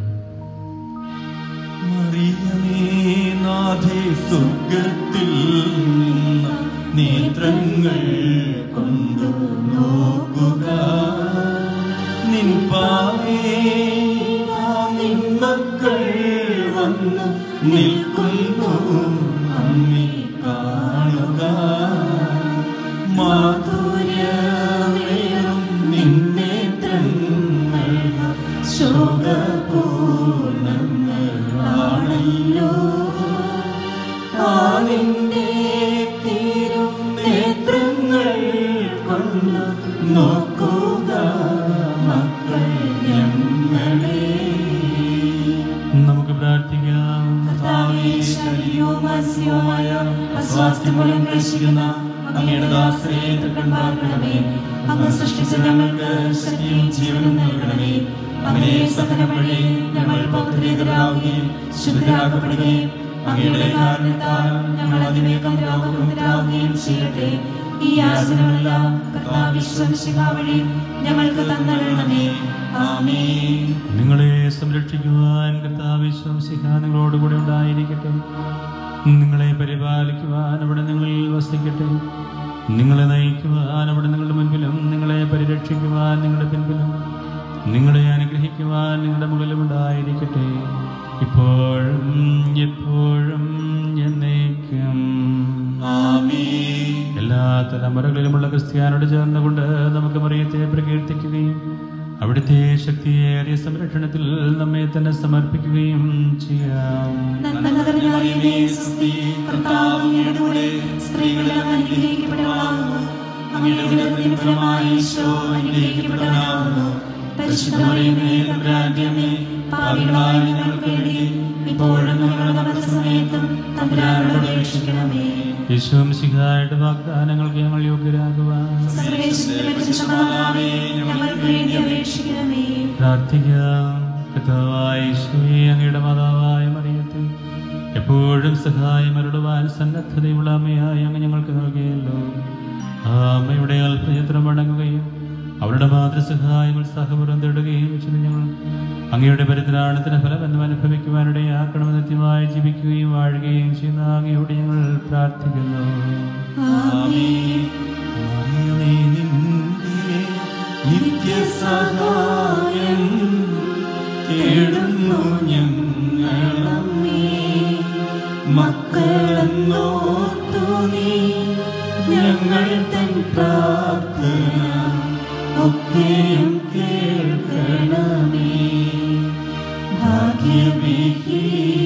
മറിയമേ നാഥേ സ്വർഗത്തിൽ നിന്ന് നേത്രങ്ങൾ കൊണ്ടു നോക്കുക നിൻ പാവേ നിൻ മക്കൾ വന്നു നിൽക്കുന്നു അമ്മി കാണുക മാധുര്യമേറും നിന്നേത്രങ്ങൾ ശോകപൂർണ്ണങ്ങളാണല്ലോ ആ നിന്റെ തിരു നേത്രങ്ങൾ കൊണ്ട് നോക്കുക മക്കൾ ഞങ്ങളെ നമുക്ക് പ്രാർത്ഥിക്കാം കർത്താവേ ശരീരവും മാനസികവുമായ അസ്വാസ്ഥ്യം മൂലം ക്ലേശിക്കുന്ന അങ്ങയുടെ ദാസരെ തൃക്കൺപാർക്കണമേ അങ്ങ് സൃഷ്ടിച്ച ഞങ്ങൾക്ക് ശക്തിയും ജീവനും നൽകണമേ അങ്ങനെ സഹനം വഴി ഞങ്ങൾ പൗത്രീകരാകുകയും ശുദ്ധരാക്കപ്പെടുകയും അങ്ങയുടെ കാരണത്താൽ ഞങ്ങൾ അതിവേഗം രോഗമുക്തരാകുകയും ചെയ്യട്ടെ ഈ യാചനകളെല്ലാം കർത്താവ് വിശ്വസിക വഴി ഞങ്ങൾക്ക് തന്നരണമേ ആമേൻ നിങ്ങളെ സംരക്ഷിക്കുവാൻ കർത്താവ് വിശ്വസിക്ക നിങ്ങളോടുകൂടെ ഉണ്ടായിരിക്കട്ടെ നിങ്ങളെ പരിപാലിക്കുവാൻ അവിടെ നിങ്ങളിൽ വസിക്കട്ടെ നിങ്ങളെ നയിക്കുവാൻ അവിടെ നിങ്ങളുടെ മുൻപിലും നിങ്ങളെ പരിരക്ഷിക്കുവാൻ നിങ്ങളുടെ പിൻപിലും നിങ്ങളെ അനുഗ്രഹിക്കുവാൻ നിങ്ങളുടെ മുകളിലും ഉണ്ടായിരിക്കട്ടെ ഇപ്പോഴും എപ്പോഴും എന്നേക്കും എല്ലാ തലമുറകളിലുമുള്ള ക്രിസ്ത്യാനോട് ചേർന്നുകൊണ്ട് നമുക്ക് മറിയത്തെ പ്രകീർത്തിക്കുകയും അവിടുത്തെ ശക്തിയേറിയ സംരക്ഷണത്തിൽ നമ്മെ തന്നെ സമർപ്പിക്കുകയും ചെയ്യാം നന്മ നിറഞ്ഞ മറിയമേ, സ്വസ്തി. കർത്താവ് അങ്ങയുടെ കൂടെ സ്ത്രീകളിൽ അങ്ങ് അനുഗ്രഹിക്കപ്പെട്ടവളാകുന്നു. അങ്ങയുടെ ഉദരത്തിൻ ഫലമായി ഈശോ അനുഗ്രഹിക്കപ്പെട്ടവനാകുന്നു. പരിശുദ്ധ മറിയമേ, തമ്പുരാന്റെ അമ്മേ, പാപികളായ ഞങ്ങൾക്ക് വേണ്ടി ഇപ്പോഴും ഞങ്ങളുടെ മരണസമയത്തും തമ്പുരാനോട് അപേക്ഷിക്കണമേ യേശുവംശിഹായുടെ വാഗ്ദാനങ്ങൾക്ക് ഞങ്ങൾ യോഗ്യരാകുവാൻ സർവേശ്വരന്റെ പരിശുദ്ധമാതാവേ, ഞങ്ങൾക്ക് വേണ്ടി അപേക്ഷിക്കണമേ പ്രാർത്ഥിക്കാം കർത്താവായ യേശുവേ അങ്ങയുടെ മാതാവായ മറിയത്തെ എപ്പോഴും സഹായം അരുളുവാൻ സന്നദ്ധതയുള്ള അമ്മയായി അങ്ങ് ഞങ്ങൾക്ക് നൽകിയല്ലോ ആ അമ്മയുടെ അല്പചിത്രം വണങ്ങുകയും അവരുടെ മാതൃസഹായം ഉത്സാഹപൂർവ്വം തേടുകയും ചെയ്ത് ഞങ്ങൾ അങ്ങയുടെ പരിത്രാണത്തിന് ഫലമെന്നും അനുഭവിക്കുവാനിടയാക്കണമെന്ന് നിത്യമായി ജീവിക്കുകയും വാഴുകയും ചെയ്യുന്ന അങ്ങയോട് ഞങ്ങൾ പ്രാർത്ഥിക്കുന്നു മറിയമേ നിന്റെ നിത്യസഹായം തേടുന്നു ഞങ്ങളമ്മേ മക്കളെന്നോർത്തു നീ ഞങ്ങൾ തൻ പ്രാർത്ഥന ഒക്കെയും കേൾക്കണമേ ഭാഗ്യമേ